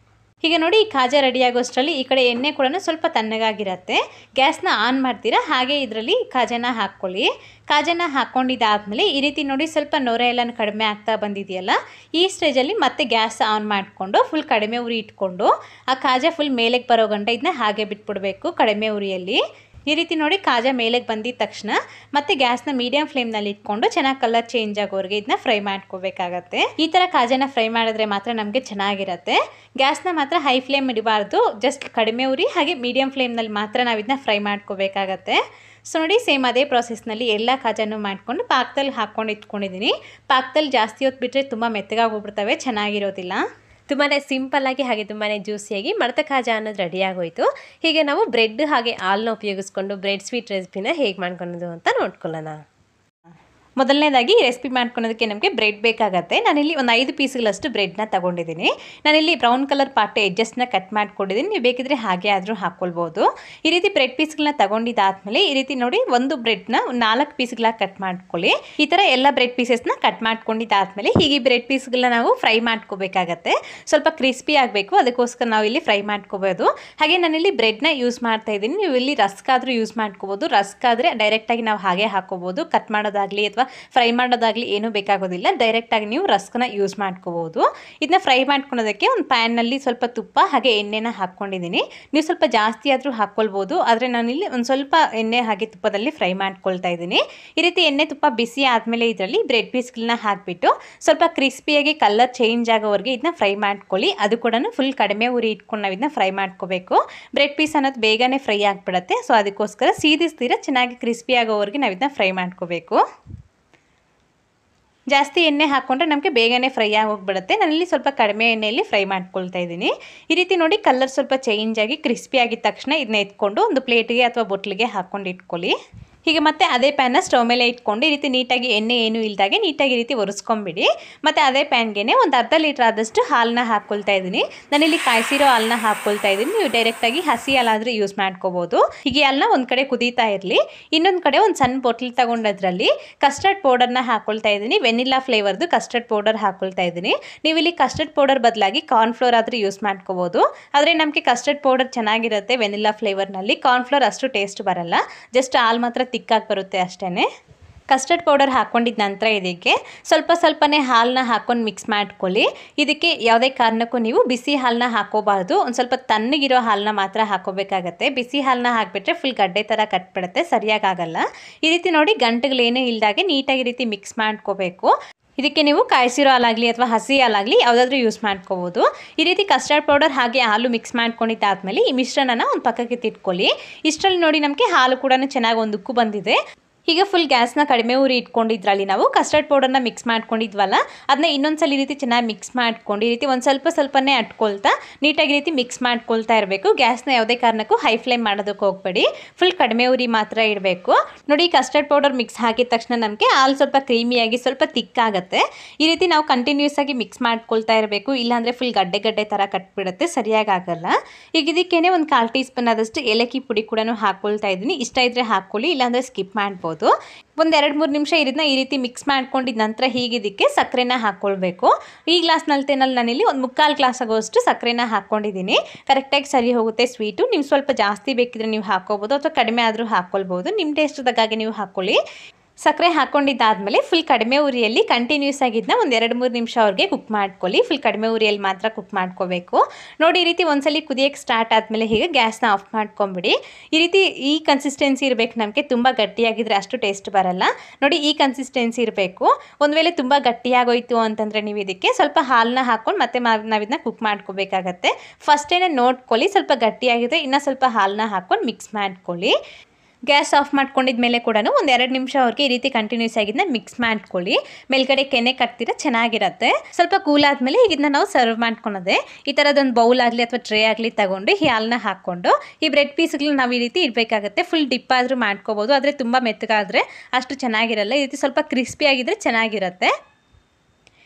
ಹೀಗೆ ನೋಡಿ ಈ ಖಾಜಾ ರೆಡಿ ಆಗೋಷ್ಟರಲ್ಲಿ ಈ ಕಡೆ ಎಣ್ಣೆ ಕೂಡ ಸ್ವಲ್ಪ ತಣ್ಣಗಾಗಿರುತ್ತೆ ಗ್ಯಾಸ್ನ ಆನ್ ಮಾಡ್ತೀರಾ ಹಾಗೆ ಇದರಲ್ಲಿ ಖಾಜಾನ ಹಾಕ್ಕೊಳ್ಳಿ ಖಾಜಾನ ಹಾಕ್ಕೊಂಡಿದ್ದಾದಮೇಲೆ ಈ ರೀತಿ ನೋಡಿ ಸ್ವಲ್ಪ ನೊರೆ ಎಲ್ಲ ಕಡಿಮೆ ಆಗ್ತಾ ಬಂದಿದೆಯಲ್ಲ ಈ ಸ್ಟೇಜಲ್ಲಿ ಮತ್ತೆ ಗ್ಯಾಸ್ ಆನ್ ಮಾಡಿಕೊಂಡು ಫುಲ್ ಕಡಿಮೆ ಉರಿ ಇಟ್ಕೊಂಡು ಆ ಖಾಜಾ ಫುಲ್ ಮೇಲೆಗೆ ಬರೋ ಗಂಟ ಇದನ್ನ ಹಾಗೆ ಬಿಟ್ಬಿಡಬೇಕು ಕಡಿಮೆ ಉರಿಯಲ್ಲಿ ಈ ರೀತಿ ನೋಡಿ ಖಾಜಾ ಮೇಲೆಗೆ ಬಂದಿದ ತಕ್ಷಣ ಮತ್ತೆ ಗ್ಯಾಸ್ನ ಮೀಡಿಯಂ ಫ್ಲೇಮ್ನಲ್ಲಿ ಇಟ್ಕೊಂಡು ಚೆನ್ನಾಗಿ ಕಲರ್ ಚೇಂಜ್ ಆಗೋವರೆಗೆ ಇದನ್ನ ಫ್ರೈ ಮಾಡ್ಕೋಬೇಕಾಗತ್ತೆ ಈ ಥರ ಖಾಜಾನ ಫ್ರೈ ಮಾಡಿದ್ರೆ ಮಾತ್ರ ನಮಗೆ ಚೆನ್ನಾಗಿರುತ್ತೆ ಗ್ಯಾಸ್ನ ಮಾತ್ರ ಹೈ ಫ್ಲೇಮ್ ಇಡಬಾರ್ದು ಜಸ್ಟ್ ಕಡಿಮೆ ಉರಿ ಹಾಗೆ ಮೀಡಿಯಂ ಫ್ಲೇಮ್ನಲ್ಲಿ ಮಾತ್ರ ನಾವು ಇದನ್ನ ಫ್ರೈ ಮಾಡ್ಕೋಬೇಕಾಗತ್ತೆ ಸೊ ನೋಡಿ ಸೇಮ್ ಅದೇ ಪ್ರಾಸೆಸ್ನಲ್ಲಿ ಎಲ್ಲ ಖಾಜಾನು ಮಾಡಿಕೊಂಡು ಪಾಕದಲ್ಲಿ ಹಾಕ್ಕೊಂಡು ಇಟ್ಕೊಂಡಿದ್ದೀನಿ ಪಾಕದಲ್ಲಿ ಜಾಸ್ತಿ ಹೊತ್ತು ಬಿಟ್ಟರೆ ತುಂಬ ಮೆತ್ತಗಾಗಿ ಹೋಗ್ಬಿಡ್ತವೆ ಚೆನ್ನಾಗಿರೋದಿಲ್ಲ ತುಂಬಾ ಸಿಂಪಲ್ಲಾಗಿ ಹಾಗೆ ತುಂಬಾ ಜ್ಯೂಸಿಯಾಗಿ ಮಡತ ಖಾಜಾ ಅನ್ನೋದು ರೆಡಿ ಆಗೋಯ್ತು ಹೀಗೆ ನಾವು ಬ್ರೆಡ್ ಹಾಗೆ ಹಾಲನ್ನ ಉಪಯೋಗಿಸ್ಕೊಂಡು ಬ್ರೆಡ್ ಸ್ವೀಟ್ ರೆಸಿಪಿನ ಹೇಗೆ ಮಾಡ್ಕೊಳೋದು ಅಂತ ನೋಡ್ಕೊಳ್ಳೋಣ ಮೊದಲನೇದಾಗಿ ರೆಸಿಪಿ ಮಾಡ್ಕೊಳೋದಕ್ಕೆ ನಮಗೆ ಬ್ರೆಡ್ ಬೇಕಾಗತ್ತೆ ನಾನಿಲ್ಲಿ ಒಂದು ಐದು ಪೀಸ್ಗಳಷ್ಟು ಬ್ರೆಡ್ನ ತಗೊಂಡಿದ್ದೀನಿ ನಾನಿಲ್ಲಿ ಬ್ರೌನ್ ಕಲರ್ ಪಾರ್ಟ್ ಎಡ್ಜಸ್ಟ್ನ ಕಟ್ ಮಾಡ್ಕೊಂಡಿದ್ದೀನಿ ನೀವು ಬೇಕಿದ್ರೆ ಹಾಗೆ ಆದರೂ ಹಾಕ್ಕೊಳ್ಬೋದು ಈ ರೀತಿ ಬ್ರೆಡ್ ಪೀಸ್ಗಳನ್ನ ತಗೊಂಡಿದ್ದಾದ್ಮೇಲೆ ಈ ರೀತಿ ನೋಡಿ ಒಂದು ಬ್ರೆಡ್ನ ನಾಲ್ಕು ಪೀಸ್ಗಳಾಗಿ ಕಟ್ ಮಾಡ್ಕೊಳ್ಳಿ ಈ ಥರ ಎಲ್ಲ ಬ್ರೆಡ್ ಪೀಸಸ್ನ ಕಟ್ ಮಾಡ್ಕೊಂಡಿದ್ದಾದ್ಮೇಲೆ ಹೀಗೆ ಬ್ರೆಡ್ ಪೀಸ್ಗಳನ್ನ ನಾವು ಫ್ರೈ ಮಾಡ್ಕೋಬೇಕಾಗತ್ತೆ ಸ್ವಲ್ಪ ಕ್ರಿಸ್ಪಿ ಆಗಬೇಕು ಅದಕ್ಕೋಸ್ಕರ ನಾವು ಇಲ್ಲಿ ಫ್ರೈ ಮಾಡ್ಕೋಬೋದು ಹಾಗೆ ನಾನಿಲ್ಲಿ ಬ್ರೆಡ್ನ ಯೂಸ್ ಮಾಡ್ತಾ ಇದ್ದೀನಿ ನೀವು ಇಲ್ಲಿ ರಸ್ಕ್ ಆದರೂ ಯೂಸ್ ಮಾಡ್ಕೋಬೋದು ರಸ್ಕ್ ಆದರೆ ಡೈರೆಕ್ಟಾಗಿ ನಾವು ಹಾಗೆ ಹಾಕೋಬೋದು ಕಟ್ ಮಾಡೋದಾಗಲಿ ಅಥವಾ ಫ್ರೈ ಮಾಡೋದಾಗಲಿ ಏನೂ ಬೇಕಾಗೋದಿಲ್ಲ ಡೈರೆಕ್ಟಾಗಿ ನೀವು ರಸ್ಕನ್ನ ಯೂಸ್ ಮಾಡ್ಕೋಬೋದು ಇದನ್ನ ಫ್ರೈ ಮಾಡ್ಕೊಳೋದಕ್ಕೆ ಒಂದು ಪ್ಯಾನ್ನಲ್ಲಿ ಸ್ವಲ್ಪ ತುಪ್ಪ ಹಾಗೆ ಎಣ್ಣೆನ ಹಾಕ್ಕೊಂಡಿದ್ದೀನಿ ನೀವು ಸ್ವಲ್ಪ ಜಾಸ್ತಿ ಆದರೂ ಹಾಕ್ಕೊಳ್ಬೋದು ಆದರೆ ನಾನಿಲ್ಲಿ ಒಂದು ಸ್ವಲ್ಪ ಎಣ್ಣೆ ಹಾಗೆ ತುಪ್ಪದಲ್ಲಿ ಫ್ರೈ ಮಾಡ್ಕೊಳ್ತಾ ಇದ್ದೀನಿ ಈ ರೀತಿ ಎಣ್ಣೆ ತುಪ್ಪ ಬಿಸಿ ಆದಮೇಲೆ ಇದರಲ್ಲಿ ಬ್ರೆಡ್ ಪೀಸ್ಗಳನ್ನ ಹಾಕಿಬಿಟ್ಟು ಸ್ವಲ್ಪ ಕ್ರಿಸ್ಪಿಯಾಗಿ ಕಲರ್ ಚೇಂಜ್ ಆಗೋವರೆಗೆ ಇದನ್ನ ಫ್ರೈ ಮಾಡ್ಕೊಳ್ಳಿ ಅದು ಕೂಡ ಫುಲ್ ಕಡಿಮೆ ಉರಿ ಇಟ್ಕೊಂಡು ನಾವು ಇದನ್ನ ಫ್ರೈ ಮಾಡ್ಕೋಬೇಕು ಬ್ರೆಡ್ ಪೀಸ್ ಅನ್ನೋದು ಬೇಗನೆ ಫ್ರೈ ಆಗಿಬಿಡುತ್ತೆ ಸೊ ಅದಕ್ಕೋಸ್ಕರ ಸೀದಿಸ್ತೀರ ಚೆನ್ನಾಗಿ ಕ್ರಿಸ್ಪಿ ಆಗೋವರೆಗೆ ನಾವು ಇದನ್ನ ಫ್ರೈ ಮಾಡ್ಕೋಬೇಕು ಜಾಸ್ತಿ ಎಣ್ಣೆ ಹಾಕ್ಕೊಂಡ್ರೆ ನಮಗೆ ಬೇಗನೆ ಫ್ರೈ ಆಗಿ ಹೋಗ್ಬಿಡುತ್ತೆ ನಾನಿಲ್ಲಿ ಸ್ವಲ್ಪ ಕಡಿಮೆ ಎಣ್ಣೆಯಲ್ಲಿ ಫ್ರೈ ಮಾಡ್ಕೊಳ್ತಾ ಇದ್ದೀನಿ ಈ ರೀತಿ ನೋಡಿ ಕಲರ್ ಸ್ವಲ್ಪ ಚೇಂಜ್ ಆಗಿ ಕ್ರಿಸ್ಪಿ ಆಗಿದ ತಕ್ಷಣ ಇದನ್ನ ಎತ್ಕೊಂಡು ಒಂದು ಪ್ಲೇಟಿಗೆ ಅಥವಾ ಬೊಟ್ಲಿಗೆ ಹಾಕ್ಕೊಂಡು ಇಟ್ಕೊಳ್ಳಿ ಹೀಗೆ ಮತ್ತೆ ಅದೇ ಪ್ಯಾನ್ನ ಸ್ಟವ್ ಮೇಲೆ ಇಟ್ಕೊಂಡು ಈ ರೀತಿ ನೀಟಾಗಿ ಎಣ್ಣೆ ಏನು ಇಲ್ದಾಗೆ ನೀಟಾಗಿ ಈ ರೀತಿ ಒರೆಸ್ಕೊಂಬಿಡಿ ಮತ್ತು ಅದೇ ಪ್ಯಾನ್ಗೆ ಒಂದು ಅರ್ಧ ಲೀಟ್ರ್ ಆದಷ್ಟು ಹಾಲನ್ನ ಹಾಕ್ಕೊಳ್ತಾ ಇದ್ದೀನಿ ನಾನಿಲ್ಲಿ ಕಾಯಿಸಿರೋ ಹಾಲನ್ನ ಹಾಕ್ಕೊಳ್ತಾ ಇದ್ದೀನಿ ನೀವು ಡೈರೆಕ್ಟಾಗಿ ಹಸಿ ಹಾಲಾದರೆ ಯೂಸ್ ಮಾಡ್ಕೋಬೋದು ಹೀಗೆ ಹಾಲನ್ನ ಒಂದು ಕಡೆ ಕುದೀತಾ ಇರಲಿ ಇನ್ನೊಂದು ಕಡೆ ಒಂದು ಸಣ್ಣ ಬಾಟ್ಲ್ ತಗೊಂಡದ್ರಲ್ಲಿ ಕಸ್ಟರ್ಡ್ ಪೌಡರ್ನ ಹಾಕ್ಕೊಳ್ತಾ ಇದ್ದೀನಿ ವೆನಿಲ್ಲಾ ಫ್ಲೇವರ್ದು ಕಸ್ಟರ್ಡ್ ಪೌಡರ್ ಹಾಕ್ಕೊಳ್ತಾ ಇದ್ದೀನಿ ನೀವು ಇಲ್ಲಿ ಕಸ್ಟರ್ಡ್ ಪೌಡರ್ ಬದಲಾಗಿ ಕಾರ್ನ್ಫ್ಲೋರ್ ಆದರೂ ಯೂಸ್ ಮಾಡ್ಕೋಬೋದು ಆದರೆ ನಮಗೆ ಕಸ್ಟರ್ಡ್ ಪೌಡರ್ ಚೆನ್ನಾಗಿರುತ್ತೆ ವೆನಿಲ್ಲಾ ಫ್ಲೇವರ್ನಲ್ಲಿ ಕಾರ್ನ್ಫ್ಲೋರ್ ಅಷ್ಟು ಟೇಸ್ಟ್ ಬರಲ್ಲ ಜಸ್ಟ್ ಹಾಲು ಮಾತ್ರ ತಿಕ್ಕಾಗಿ ಬರುತ್ತೆ ಅಷ್ಟೇ ಕಸ್ಟರ್ಡ್ ಪೌಡರ್ ಹಾಕ್ಕೊಂಡಿದ್ದ ನಂತರ ಇದಕ್ಕೆ ಸ್ವಲ್ಪ ಸ್ವಲ್ಪನೇ ಹಾಲನ್ನ ಹಾಕ್ಕೊಂಡು ಮಿಕ್ಸ್ ಮಾಡ್ಕೊಳ್ಳಿ ಇದಕ್ಕೆ ಯಾವುದೇ ಕಾರಣಕ್ಕೂ ನೀವು ಬಿಸಿ ಹಾಲನ್ನ ಹಾಕೋಬಾರ್ದು ಒಂದು ಸ್ವಲ್ಪ ತಣ್ಣಗಿರೋ ಹಾಲನ್ನ ಮಾತ್ರ ಹಾಕೋಬೇಕಾಗತ್ತೆ ಬಿಸಿ ಹಾಲನ್ನ ಹಾಕಿಬಿಟ್ರೆ ಫುಲ್ ಗಡ್ಡೆ ಥರ ಕಟ್ಬಿಡುತ್ತೆ ಸರಿಯಾಗಲ್ಲ ಈ ರೀತಿ ನೋಡಿ ಗಂಟುಗಳೇನೂ ಇಲ್ದಾಗೆ ನೀಟಾಗಿ ಈ ರೀತಿ ಮಿಕ್ಸ್ ಮಾಡ್ಕೋಬೇಕು ಇದಕ್ಕೆ ನೀವು ಕಾಯಿಸಿರೋ ಹಾಲಾಗಲಿ ಅಥವಾ ಹಸಿ ಹಾಲಾಗಲಿ ಯಾವುದಾದ್ರೂ ಯೂಸ್ ಮಾಡ್ಕೋಬೋದು ಈ ರೀತಿ ಕಸ್ಟರ್ಡ್ ಪೌಡರ್ ಹಾಗೆ ಹಾಲು ಮಿಕ್ಸ್ ಮಾಡ್ಕೊಂಡಿದ್ದಾದ್ಮೇಲೆ ಈ ಮಿಶ್ರಣನ ಒಂದು ಪಕ್ಕಕ್ಕೆ ತಿಟ್ಕೊಳ್ಳಿ ಇಷ್ಟರಲ್ಲಿ ನೋಡಿ ನಮಗೆ ಹಾಲು ಕೂಡ ಚೆನ್ನಾಗಿ ಒಂದು ಉಕ್ಕು ಬಂದಿದೆ ಈಗ ಫುಲ್ ಗ್ಯಾಸ್ನ ಕಡಿಮೆ ಉರಿ ಇಟ್ಕೊಂಡಿದ್ರಲ್ಲಿ ನಾವು ಕಸ್ಟರ್ಡ್ ಪೌಡರ್ನ ಮಿಕ್ಸ್ ಮಾಡ್ಕೊಂಡಿದ್ವಲ್ಲ ಅದನ್ನ ಇನ್ನೊಂದ್ಸಲ ಈ ರೀತಿ ಚೆನ್ನಾಗಿ ಮಿಕ್ಸ್ ಮಾಡ್ಕೊಂಡು ಈ ರೀತಿ ಒಂದು ಸ್ವಲ್ಪ ಸ್ವಲ್ಪನೇ ಅಟ್ಕೊಳ್ತಾ ನೀಟಾಗಿ ಈ ರೀತಿ ಮಿಕ್ಸ್ ಮಾಡ್ಕೊಳ್ತಾ ಇರಬೇಕು ಗ್ಯಾಸ್ನ ಯಾವುದೇ ಕಾರಣಕ್ಕೂ ಹೈ ಫ್ಲೇಮ್ ಮಾಡೋದಕ್ಕೆ ಹೋಗಬೇಡಿ ಫುಲ್ ಕಡಿಮೆ ಉರಿ ಮಾತ್ರ ಇಡಬೇಕು ನೋಡಿ ಕಸ್ಟರ್ಡ್ ಪೌಡರ್ ಮಿಕ್ಸ್ ಹಾಕಿದ ತಕ್ಷಣ ನಮಗೆ ಹಾಲು ಸ್ವಲ್ಪ ಕ್ರೀಮಿಯಾಗಿ ಸ್ವಲ್ಪ ತಿಕ್ಕಾಗುತ್ತೆ ಈ ರೀತಿ ನಾವು ಕಂಟಿನ್ಯೂಸ್ ಆಗಿ ಮಿಕ್ಸ್ ಮಾಡ್ಕೊಳ್ತಾ ಇರಬೇಕು ಇಲ್ಲಾಂದರೆ ಫುಲ್ ಗಡ್ಡೆ ಗಡ್ಡೆ ಥರ ಕಟ್ಬಿಡುತ್ತೆ ಸರಿಯಾಗಿ ಆಗಲ್ಲ ಈಗ ಇದಕ್ಕೇನೆ ಒಂದು ಕಾಲು ಟೀ ಸ್ಪೂನ್ ಆದಷ್ಟು ಏಲಕ್ಕಿ ಪುಡಿ ಕೂಡ ಹಾಕ್ಕೊಳ್ತಾ ಇದ್ದೀನಿ ಇಷ್ಟ ಇದ್ದರೆ ಹಾಕ್ಕೊಳ್ಳಿ ಇಲ್ಲಾಂದರೆ ಸ್ಕಿಪ್ ಮಾಡ್ಬೋದು ಒಂದು ಎರಡು ಮೂರು ನಿಮಿಷ ಇದನ್ನ ಈ ರೀತಿ ಮಿಕ್ಸ್ ಮಾಡ್ಕೊಂಡಿದ ನಂತರ ಹೀಗೆ ಇದಕ್ಕೆ ಸಕ್ಕರೆನ ಹಾಕ್ಕೊಳ್ಬೇಕು ಈ ಗ್ಲಾಸ್ ನಲ್ತೆನಲ್ಲಿ ನಾನಿಲ್ಲಿ ಒಂದು ಮುಕ್ಕಾಲು ಗ್ಲಾಸ್ ಆಗೋಷ್ಟು ಸಕ್ಕರೆನ ಹಾಕ್ಕೊಂಡಿದ್ದೀನಿ ಕರೆಕ್ಟಾಗಿ ಸರಿ ಹೋಗುತ್ತೆ ಸ್ವೀಟು ನೀವು ಸ್ವಲ್ಪ ಜಾಸ್ತಿ ಬೇಕಿದ್ರೆ ನೀವು ಹಾಕ್ಕೋಬೋದು ಅಥವಾ ಕಡಿಮೆ ಆದರೂ ಹಾಕ್ಕೊಳ್ಬೋದು ನಿಮ್ಮ ಟೇಸ್ಟ್ದಾಗೆ ನೀವು ಹಾಕ್ಕೊಳ್ಳಿ ಸಕ್ಕರೆ ಹಾಕ್ಕೊಂಡಿದ್ದಾದಮೇಲೆ ಫುಲ್ ಕಡಿಮೆ ಉರಿಯಲ್ಲಿ ಕಂಟಿನ್ಯೂಸ್ ಆಗಿದ್ದನ್ನ ಒಂದು ಎರಡು ಮೂರು ನಿಮಿಷ ಅವ್ರಿಗೆ ಕುಕ್ ಮಾಡ್ಕೊಳ್ಳಿ ಫುಲ್ ಕಡಿಮೆ ಉರಿಯಲ್ಲಿ ಮಾತ್ರ ಕುಕ್ ಮಾಡ್ಕೋಬೇಕು ನೋಡಿ ಈ ರೀತಿ ಒಂದ್ಸಲಿ ಕುದಿಯೋಕ್ಕೆ ಸ್ಟಾರ್ಟ್ ಆದಮೇಲೆ ಹೀಗೆ ಗ್ಯಾಸ್ನ ಆಫ್ ಮಾಡ್ಕೊಂಬಿಡಿ ಈ ರೀತಿ ಈ ಕನ್ಸಿಸ್ಟೆನ್ಸಿ ಇರಬೇಕು ನಮಗೆ ತುಂಬ ಗಟ್ಟಿಯಾಗಿದ್ದರೆ ಅಷ್ಟು ಟೇಸ್ಟ್ ಬರಲ್ಲ ನೋಡಿ ಈ ಕನ್ಸಿಸ್ಟೆನ್ಸಿ ಇರಬೇಕು ಒಂದು ವೇಳೆ ತುಂಬ ಗಟ್ಟಿಯಾಗೋಯ್ತು ಅಂತಂದರೆ ನೀವು ಇದಕ್ಕೆ ಸ್ವಲ್ಪ ಹಾಲನ್ನ ಹಾಕ್ಕೊಂಡು ಮತ್ತೆ ನಾವು ಇದನ್ನ ಕುಕ್ ಮಾಡ್ಕೋಬೇಕಾಗತ್ತೆ ಫಸ್ಟೇನೆ ನೋಡ್ಕೊಳ್ಳಿ ಸ್ವಲ್ಪ ಗಟ್ಟಿಯಾಗಿದೆ ಇನ್ನು ಸ್ವಲ್ಪ ಹಾಲನ್ನ ಹಾಕ್ಕೊಂಡು ಮಿಕ್ಸ್ ಮಾಡ್ಕೊಳ್ಳಿ ಗ್ಯಾಸ್ ಆಫ್ ಮಾಡ್ಕೊಂಡಿದ ಮೇಲೆ ಕೂಡ ಒಂದು ಎರಡು ನಿಮಿಷ ಅವ್ರಿಗೆ ಈ ರೀತಿ ಕಂಟಿನ್ಯೂಸ್ ಆಗಿದ್ದನ್ನ ಮಿಕ್ಸ್ ಮಾಡ್ಕೊಳ್ಳಿ ಮೇಲ್ಗಡೆ ಕೆನೆ ಕಟ್ತೀರ ಚೆನ್ನಾಗಿರುತ್ತೆ ಸ್ವಲ್ಪ ಕೂಲ್ ಆದಮೇಲೆ ಈಗ ಇದನ್ನ ನಾವು ಸರ್ವ್ ಮಾಡ್ಕೊಳೋದೆ ಈ ಥರದೊಂದು ಬೌಲ್ ಆಗಲಿ ಅಥವಾ ಟ್ರೇ ಆಗಲಿ ತಗೊಂಡು ಈ ಹಾಲನ್ನ ಹಾಕ್ಕೊಂಡು ಈ ಬ್ರೆಡ್ ಪೀಸ್ಗಳನ್ನ ನಾವು ಈ ರೀತಿ ಇಡಬೇಕಾಗತ್ತೆ ಫುಲ್ ಡಿಪ್ ಆದರೂ ಮಾಡ್ಕೋಬೋದು ಆದರೆ ತುಂಬ ಮೆತ್ತಗಾದರೆ ಅಷ್ಟು ಚೆನ್ನಾಗಿರಲ್ಲ ಈ ರೀತಿ ಸ್ವಲ್ಪ ಕ್ರಿಸ್ಪಿ ಆಗಿದ್ರೆ ಚೆನ್ನಾಗಿರುತ್ತೆ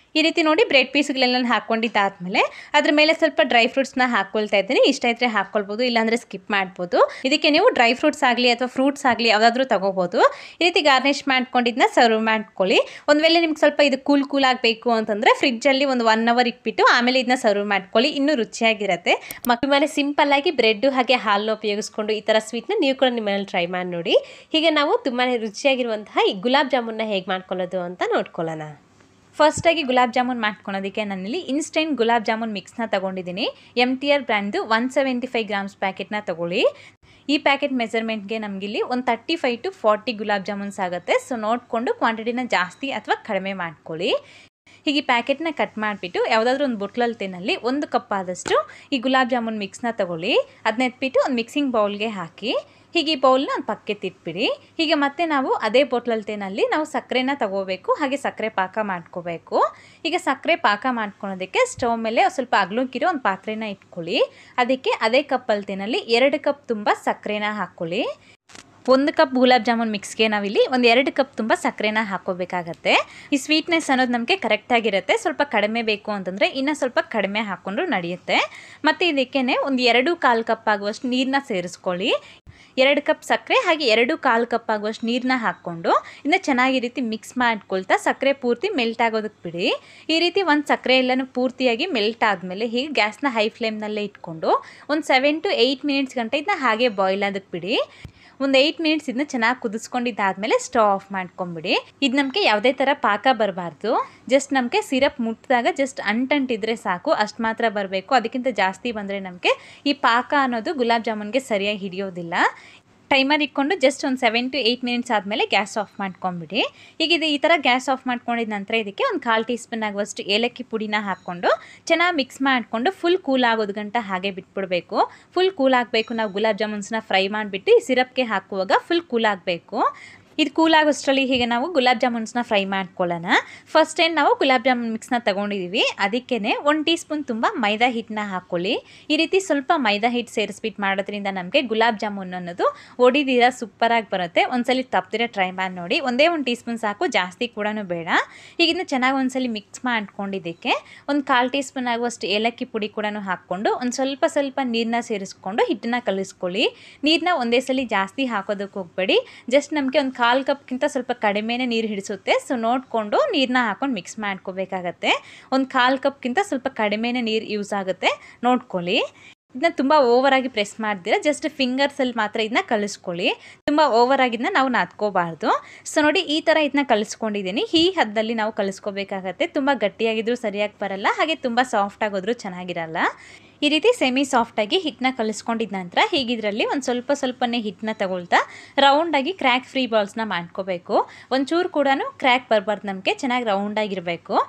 ಈ ರೀತಿ ನೋಡಿ ಬ್ರೆಡ್ ಪೀಸ್ಗಳೆಲ್ಲ ಹಾಕ್ಕೊಂಡಿದ್ದಾದ್ಮೇಲೆ ಅದ್ರ ಮೇಲೆ ಸ್ವಲ್ಪ ಡ್ರೈ ಫ್ರೂಟ್ಸ್ನ ಹಾಕ್ಕೊಳ್ತಾ ಇದ್ದೀನಿ ಇಷ್ಟ ಇದ್ರೆ ಹಾಕ್ಕೊಳ್ಬೋದು ಇಲ್ಲಾಂದರೆ ಸ್ಕಿಪ್ ಮಾಡ್ಬೋದು ಇದಕ್ಕೆ ನೀವು ಡ್ರೈ ಫ್ರೂಟ್ಸ್ ಆಗಲಿ ಅಥವಾ ಫ್ರೂಟ್ಸ್ ಆಗಲಿ ಯಾವುದಾದ್ರೂ ತಗೋಬೋದು ಈ ರೀತಿ ಗಾರ್ನಿಷ್ ಮಾಡ್ಕೊಂಡಿದ್ದನ್ನ ಸರ್ವ್ ಮಾಡ್ಕೊಳ್ಳಿ ಒಂದು ವೇಳೆ ನಿಮ್ಗೆ ಸ್ವಲ್ಪ ಇದು ಕೂಲ್ ಕೂಲ್ ಆಗಬೇಕು ಅಂತಂದರೆ ಫ್ರಿಡ್ಜಲ್ಲಿ ಒಂದು ಒನ್ ಅವರ್ ಇಟ್ಬಿಟ್ಟು ಆಮೇಲೆ ಇದನ್ನ ಸರ್ವ್ ಮಾಡ್ಕೊಳ್ಳಿ ಇನ್ನೂ ರುಚಿಯಾಗಿರುತ್ತೆ ಮ- ತುಂಬಾ ಸಿಂಪಲ್ ಆಗಿ ಬ್ರೆಡ್ ಹಾಗೆ ಹಾಲನ್ನ ಉಪಯೋಗಿಸ್ಕೊಂಡು ಈ ಥರ ಸ್ವೀಟ್ನ ನೀವು ಕೂಡ ನಿಮ್ಮ ಮನೇಲಿ ಟ್ರೈ ಮಾಡಿ ನೋಡಿ ಹೀಗೆ ನಾವು ತುಂಬಾ ರುಚಿಯಾಗಿರುವಂತಹ ಈ ಗುಲಾಬ್ ಜಾಮೂನ್ನ ಹೇಗೆ ಮಾಡ್ಕೊಳ್ಳೋದು ಅಂತ ನೋಡ್ಕೊಳ್ಳೋಣ ಫಸ್ಟಾಗಿ ಗುಲಾಬ್ ಜಾಮೂನ್ ಮಾಡ್ಕೊಳೋದಕ್ಕೆ ನಾನಿಲ್ಲಿ ಇನ್ಸ್ಟೆಂಟ್ ಗುಲಾಬ್ ಜಾಮೂನ್ ಮಿಕ್ಸ್ನ ತೊಗೊಂಡಿದ್ದೀನಿ ಎಮ್ ಟಿ ಆರ್ ಬ್ರ್ಯಾಂಡ್ದು ಒನ್ ಸೆವೆಂಟಿ ಫೈವ್ ಗ್ರಾಮ್ಸ್ ಪ್ಯಾಕೆಟ್ನ ತೊಗೊಳ್ಳಿ ಈ ಪ್ಯಾಕೆಟ್ ಮೆಜರ್ಮೆಂಟ್ಗೆ ನಮಗಿಲ್ಲಿ ಒಂದು thirty five to forty gulab jamuns ಆಗುತ್ತೆ ಸೊ ನೋಡಿಕೊಂಡು ಕ್ವಾಂಟಿಟಿನ ಜಾಸ್ತಿ ಅಥವಾ ಕಡಿಮೆ ಮಾಡ್ಕೊಳ್ಳಿ ಹೀಗೆ ಪ್ಯಾಕೆಟ್ನ ಕಟ್ ಮಾಡಿಬಿಟ್ಟು ಯಾವುದಾದ್ರೂ ಒಂದು ಬೊಟ್ಲಲ್ತೆನಲ್ಲಿ ಒಂದು ಕಪ್ ಆದಷ್ಟು ಈ ಗುಲಾಬ್ ಜಾಮೂನ್ ಮಿಕ್ಸ್ನ ತಗೊಳ್ಳಿ ಅದನ್ನ ಎತ್ಬಿಟ್ಟು ಒಂದು ಮಿಕ್ಸಿಂಗ್ ಬೌಲ್ಗೆ ಹಾಕಿ ಹೀಗೆ ಈ ಬೌಲ್ನ ಒಂದು ಪಕ್ಕೆ ತಿಟ್ಬಿಡಿ ಹೀಗೆ ಮತ್ತೆ ನಾವು ಅದೇ ಬೊಟ್ಲಲ್ತೆನಲ್ಲಿ ನಾವು ಸಕ್ಕರೆನ ತಗೋಬೇಕು ಹಾಗೆ ಸಕ್ಕರೆ ಪಾಕ ಮಾಡ್ಕೋಬೇಕು ಈಗ ಸಕ್ಕರೆ ಪಾಕ ಮಾಡ್ಕೊಳೋದಕ್ಕೆ ಸ್ಟವ್ ಮೇಲೆ ಸ್ವಲ್ಪ ಅಗ್ಲಕ್ಕಿರೋ ಒಂದು ಪಾತ್ರೆನ ಇಟ್ಕೊಳ್ಳಿ ಅದಕ್ಕೆ ಅದೇ ಕಪ್ ಅಲ್ತೆನಲ್ಲಿ ಎರಡು ಕಪ್ ತುಂಬ ಸಕ್ಕರೆನ ಹಾಕ್ಕೊಳ್ಳಿ ಒಂದು ಕಪ್ ಗುಲಾಬ್ ಜಾಮೂನ್ ಮಿಕ್ಸ್ಗೆ ನಾವಿಲ್ಲಿ ಒಂದು ಎರಡು ಕಪ್ ತುಂಬ ಸಕ್ಕರೆನ ಹಾಕೋಬೇಕಾಗತ್ತೆ ಈ ಸ್ವೀಟ್ನೆಸ್ ಅನ್ನೋದು ನಮಗೆ ಕರೆಕ್ಟಾಗಿರುತ್ತೆ ಸ್ವಲ್ಪ ಕಡಿಮೆ ಬೇಕು ಅಂತಂದರೆ ಇನ್ನೂ ಸ್ವಲ್ಪ ಕಡಿಮೆ ಹಾಕ್ಕೊಂಡ್ರು ನಡೆಯುತ್ತೆ ಮತ್ತು ಇದಕ್ಕೆ ಒಂದು ಎರಡು ಕಾಲು ಕಪ್ ಆಗುವಷ್ಟು ನೀರನ್ನ ಸೇರಿಸ್ಕೊಳ್ಳಿ ಎರಡು ಕಪ್ ಸಕ್ಕರೆ ಹಾಗೆ ಎರಡು ಕಾಲು ಕಪ್ ಆಗುವಷ್ಟು ನೀರನ್ನ ಹಾಕ್ಕೊಂಡು ಇದನ್ನ ಚೆನ್ನಾಗಿ ಈ ರೀತಿ ಮಿಕ್ಸ್ ಮಾಡ್ಕೊಳ್ತಾ ಸಕ್ಕರೆ ಪೂರ್ತಿ ಮೆಲ್ಟ್ ಆಗೋದಕ್ಕೆ ಬಿಡಿ ಈ ರೀತಿ ಒಂದು ಸಕ್ಕರೆ ಎಲ್ಲನೂ ಪೂರ್ತಿಯಾಗಿ ಮೆಲ್ಟ್ ಆದಮೇಲೆ ಹೀಗೆ ಗ್ಯಾಸ್ನ ಹೈ ಫ್ಲೇಮ್ನಲ್ಲೇ ಇಟ್ಕೊಂಡು ಒಂದು ಸೆವೆನ್ ಟು ಏಯ್ಟ್ ಮಿನಿಟ್ಸ್ ಗಂಟೆ ಇದನ್ನ ಹಾಗೆ ಬಾಯ್ಲ್ ಆದಕ್ಕೆ ಬಿಡಿ ಒಂದು ಏಯ್ಟ್ ಮಿನಿಟ್ಸ್ ಇದನ್ನ ಚೆನ್ನಾಗಿ ಕುದಿಸ್ಕೊಂಡಿದ್ದಾದ್ಮೇಲೆ ಸ್ಟವ್ ಆಫ್ ಮಾಡ್ಕೊಂಬಿಡಿ ಇದು ನಮಗೆ ಯಾವುದೇ ಥರ ಪಾಕ ಬರಬಾರ್ದು ಜಸ್ಟ್ ನಮಗೆ ಸಿರಪ್ ಮುಟ್ಟಿದಾಗ ಜಸ್ಟ್ ಅಂಟಂಟಿದ್ರೆ ಸಾಕು ಅಷ್ಟು ಮಾತ್ರ ಬರಬೇಕು ಅದಕ್ಕಿಂತ ಜಾಸ್ತಿ ಬಂದರೆ ನಮಗೆ ಈ ಪಾಕ ಅನ್ನೋದು ಗುಲಾಬ್ ಜಾಮೂನ್ಗೆ ಸರಿಯಾಗಿ ಹಿಡಿಯೋದಿಲ್ಲ ಟೈಮರ್ ಇಟ್ಕೊಂಡು ಜಸ್ಟ್ ಒಂದು ಸೆವೆನ್ ಟು ಏಯ್ಟ್ ಮಿನಿಟ್ಸ್ ಆದಮೇಲೆ ಗ್ಯಾಸ್ ಆಫ್ ಮಾಡ್ಕೊಂಬಿಡಿ ಈಗ ಇದು ಈ ಥರ ಗ್ಯಾಸ್ ಆಫ್ ಮಾಡ್ಕೊಂಡಿದ ನಂತರ ಇದಕ್ಕೆ ಒಂದು ಕಾಲು ಟೀ ಸ್ಪೂನ್ ಆಗುವಷ್ಟು ಏಲಕ್ಕಿ ಪುಡಿನ ಹಾಕ್ಕೊಂಡು ಚೆನ್ನಾಗಿ ಮಿಕ್ಸ್ ಮಾಡಿಕೊಂಡು ಫುಲ್ ಕೂಲ್ ಆಗೋದು ಗಂಟ ಹಾಗೆ ಬಿಟ್ಬಿಡಬೇಕು ಫುಲ್ ಕೂಲ್ ಆಗಬೇಕು ನಾವು ಗುಲಾಬ್ ಜಾಮೂನ್ಸ್ನ ಫ್ರೈ ಮಾಡಿಬಿಟ್ಟು ಈ ಸಿರಪ್ಗೆ ಹಾಕುವಾಗ ಫುಲ್ ಕೂಲ್ ಆಗಬೇಕು ಇದು ಕೂಲ್ ಆಗೋಷ್ಟರಲ್ಲಿ ಹೀಗೆ ನಾವು ಗುಲಾಬ್ ಜಾಮೂನ್ಸ್ನ ಫ್ರೈ ಮಾಡ್ಕೊಳ್ಳೋಣ ಫಸ್ಟ್ ಟೈಮ್ ನಾವು ಗುಲಾಬ್ ಜಾಮೂನ್ ಮಿಕ್ಸ್ನ ತೊಗೊಂಡಿದ್ದೀವಿ ಅದಕ್ಕೇ ಒಂದು ಟೀ ಸ್ಪೂನ್ ತುಂಬ ಮೈದಾ ಹಿಟ್ಟನ್ನ ಹಾಕ್ಕೊಳ್ಳಿ ಈ ರೀತಿ ಸ್ವಲ್ಪ ಮೈದಾ ಹಿಟ್ಟು ಸೇರಿಸ್ಬಿಟ್ಟು ಮಾಡೋದ್ರಿಂದ ನಮಗೆ ಗುಲಾಬ್ ಜಾಮೂನ್ ಅನ್ನೋದು ಒಡಿದಿರ ಸೂಪರಾಗಿ ಬರುತ್ತೆ ಒಂದ್ಸಲಿ ತಪ್ಪದಿರ ಟ್ರೈ ಮಾಡಿ ನೋಡಿ ಒಂದೇ ಒಂದು ಟೀ ಸ್ಪೂನ್ ಸಾಕು ಜಾಸ್ತಿ ಕೂಡ ಬೇಡ ಈಗ ಇದನ್ನ ಚೆನ್ನಾಗಿ ಒಂದ್ಸಲಿ ಮಿಕ್ಸ್ ಮಾಡ್ಕೊಂಡಿದ್ದಕ್ಕೆ ಒಂದು ಕಾಲು ಟೀ ಸ್ಪೂನ್ ಆಗುವಷ್ಟು ಏಲಕ್ಕಿ ಪುಡಿ ಕೂಡ ಹಾಕ್ಕೊಂಡು ಒಂದು ಸ್ವಲ್ಪ ಸ್ವಲ್ಪ ನೀರನ್ನ ಸೇರಿಸ್ಕೊಂಡು ಹಿಟ್ಟನ್ನ ಕಲಿಸ್ಕೊಳ್ಳಿ ನೀರನ್ನ ಒಂದೇ ಸಲ ಜಾಸ್ತಿ ಹಾಕೋದಕ್ಕೆ ಹೋಗಬೇಡಿ ಜಸ್ಟ್ ನಮಗೆ ಒಂದು ಕಾಲು ಕಪ್ಗಿಂತ ಸ್ವಲ್ಪ ಕಡಿಮೆನೇ ನೀರು ಹಿಡಿಸುತ್ತೆ ಸೊ ನೋಡಿಕೊಂಡು ನೀರನ್ನ ಹಾಕೊಂಡು ಮಿಕ್ಸ್ ಮಾಡ್ಕೋಬೇಕಾಗತ್ತೆ ಒಂದು ಕಾಲು ಕಪ್ಗಿಂತ ಸ್ವಲ್ಪ ಕಡಿಮೆನೇ ನೀರು ಯೂಸ್ ಆಗುತ್ತೆ ನೋಡ್ಕೊಳ್ಳಿ ಇದನ್ನ ತುಂಬ ಓವರಾಗಿ ಪ್ರೆಸ್ ಮಾಡ್ದಿರ ಜಸ್ಟ್ ಫಿಂಗರ್ಸಲ್ಲಿ ಮಾತ್ರ ಇದನ್ನ ಕಲಿಸ್ಕೊಳ್ಳಿ ತುಂಬ ಓವರಾಗಿದ್ದನ್ನ ನಾವು ನಾದ್ಕೋಬಾರ್ದು ಸೊ ನೋಡಿ ಈ ಥರ ಇದನ್ನ ಕಲಿಸ್ಕೊಂಡಿದ್ದೀನಿ ಈ ಹದ್ದಲ್ಲಿ ನಾವು ಕಲಿಸ್ಕೋಬೇಕಾಗತ್ತೆ ತುಂಬ ಗಟ್ಟಿಯಾಗಿದ್ರೂ ಸರಿಯಾಗಿ ಬರಲ್ಲ ಹಾಗೆ ತುಂಬ ಸಾಫ್ಟ್ ಆಗೋದ್ರೂ ಚೆನ್ನಾಗಿರಲ್ಲ ಈ ರೀತಿ ಸೆಮಿ ಸಾಫ್ಟಾಗಿ ಹಿಟ್ಟನ್ನ ಕಲಿಸ್ಕೊಂಡಿದ ನಂತರ ಹೀಗಿದ್ರಲ್ಲಿ ಒಂದು ಸ್ವಲ್ಪ ಸ್ವಲ್ಪನೇ ಹಿಟ್ಟನ್ನ ತಗೊಳ್ತಾ ರೌಂಡಾಗಿ ಕ್ರ್ಯಾಕ್ ಫ್ರೀ ಬಾಲ್ಸ್ನ ಮಾಡ್ಕೋಬೇಕು ಒಂಚೂರು ಕೂಡ ಕ್ರ್ಯಾಕ್ ಬರಬಾರ್ದು ನಮಗೆ ಚೆನ್ನಾಗಿ ರೌಂಡಾಗಿರಬೇಕು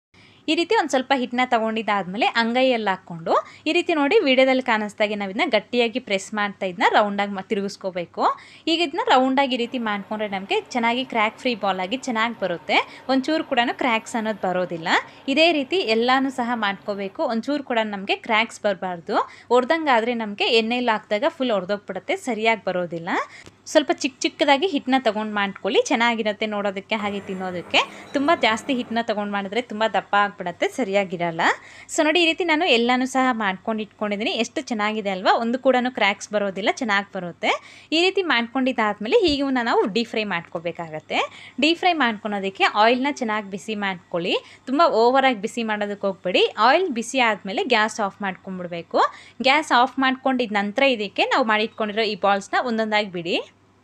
ಈ ರೀತಿ ಒಂದು ಸ್ವಲ್ಪ ಹಿಟ್ಟನ್ನ ತೊಗೊಂಡಿದ್ದಾದಮೇಲೆ ಅಂಗೈಯಲ್ಲಿ ಹಾಕ್ಕೊಂಡು ಈ ರೀತಿ ನೋಡಿ ವಿಡಿಯೋದಲ್ಲಿ ಕಾಣಿಸ್ದಾಗೆ ನಾವು ಇದನ್ನ ಗಟ್ಟಿಯಾಗಿ ಪ್ರೆಸ್ ಮಾಡ್ತಾ ಇದನ್ನ ರೌಂಡಾಗಿ ಮ ತಿರುಗಿಸ್ಕೋಬೇಕು ಈಗ ಇದನ್ನ ರೌಂಡಾಗಿ ಈ ರೀತಿ ಮಾಡ್ಕೊಂಡ್ರೆ ನಮಗೆ ಚೆನ್ನಾಗಿ ಕ್ರ್ಯಾಕ್ ಫ್ರೀ ಬಾಲ್ ಆಗಿ ಚೆನ್ನಾಗಿ ಬರುತ್ತೆ ಒಂಚೂರು ಕೂಡ ಕ್ರ್ಯಾಕ್ಸ್ ಅನ್ನೋದು ಬರೋದಿಲ್ಲ ಇದೇ ರೀತಿ ಎಲ್ಲನೂ ಸಹ ಮಾಡ್ಕೋಬೇಕು ಒಂಚೂರು ಕೂಡ ನಮಗೆ ಕ್ರ್ಯಾಕ್ಸ್ ಬರಬಾರ್ದು ಹೊಡೆದಂಗಾದರೆ ನಮಗೆ ಎಣ್ಣೆಯಲ್ಲಿ ಹಾಕಿದಾಗ ಫುಲ್ ಹೊಡೆದೋಗ್ಬಿಡುತ್ತೆ ಸರಿಯಾಗಿ ಬರೋದಿಲ್ಲ ಸ್ವಲ್ಪ ಚಿಕ್ಕ ಚಿಕ್ಕದಾಗಿ ಹಿಟ್ಟನ್ನ ತೊಗೊಂಡು ಮಾಡ್ಕೊಳ್ಳಿ ಚೆನ್ನಾಗಿರುತ್ತೆ ನೋಡೋದಕ್ಕೆ ಹಾಗೆ ತಿನ್ನೋದಕ್ಕೆ ತುಂಬ ಜಾಸ್ತಿ ಹಿಟ್ಟನ್ನ ತೊಗೊಂಡು ಮಾಡಿದ್ರೆ ತುಂಬ ದಪ್ಪ ಆಗಿಬಿಡತ್ತೆ ಸರಿಯಾಗಿರಲ್ಲ ಸೊ ನೋಡಿ ಈ ರೀತಿ ನಾನು ಎಲ್ಲನೂ ಸಹ ಮಾಡ್ಕೊಂಡು ಇಟ್ಕೊಂಡಿದ್ದೀನಿ ಎಷ್ಟು ಚೆನ್ನಾಗಿದೆ ಅಲ್ವಾ ಒಂದು ಕೂಡ ಕ್ರ್ಯಾಕ್ಸ್ ಬರೋದಿಲ್ಲ ಚೆನ್ನಾಗಿ ಬರುತ್ತೆ ಈ ರೀತಿ ಮಾಡ್ಕೊಂಡಿದ್ದಾದಮೇಲೆ ಹೀಗೂ ನಾವು ಡೀಪ್ ಫ್ರೈ ಮಾಡ್ಕೋಬೇಕಾಗತ್ತೆ ಡೀಪ್ ಫ್ರೈ ಮಾಡ್ಕೊಳೋದಕ್ಕೆ ಆಯಿಲ್ನ ಚೆನ್ನಾಗಿ ಬಿಸಿ ಮಾಡ್ಕೊಳ್ಳಿ ತುಂಬ ಓವರಾಗಿ ಬಿಸಿ ಮಾಡೋದಕ್ಕೆ ಹೋಗ್ಬೇಡಿ ಆಯಿಲ್ ಬಿಸಿ ಆದಮೇಲೆ ಗ್ಯಾಸ್ ಆಫ್ ಮಾಡ್ಕೊಂಡ್ಬಿಡ್ಬೇಕು ಗ್ಯಾಸ್ ಆಫ್ ಮಾಡ್ಕೊಂಡಿದ್ದ ನಂತರ ಇದಕ್ಕೆ ನಾವು ಮಾಡಿಟ್ಕೊಂಡಿರೋ ಈ ಬಾಲ್ಸ್ನ ಒಂದೊಂದಾಗಿ ಬಿಡಿ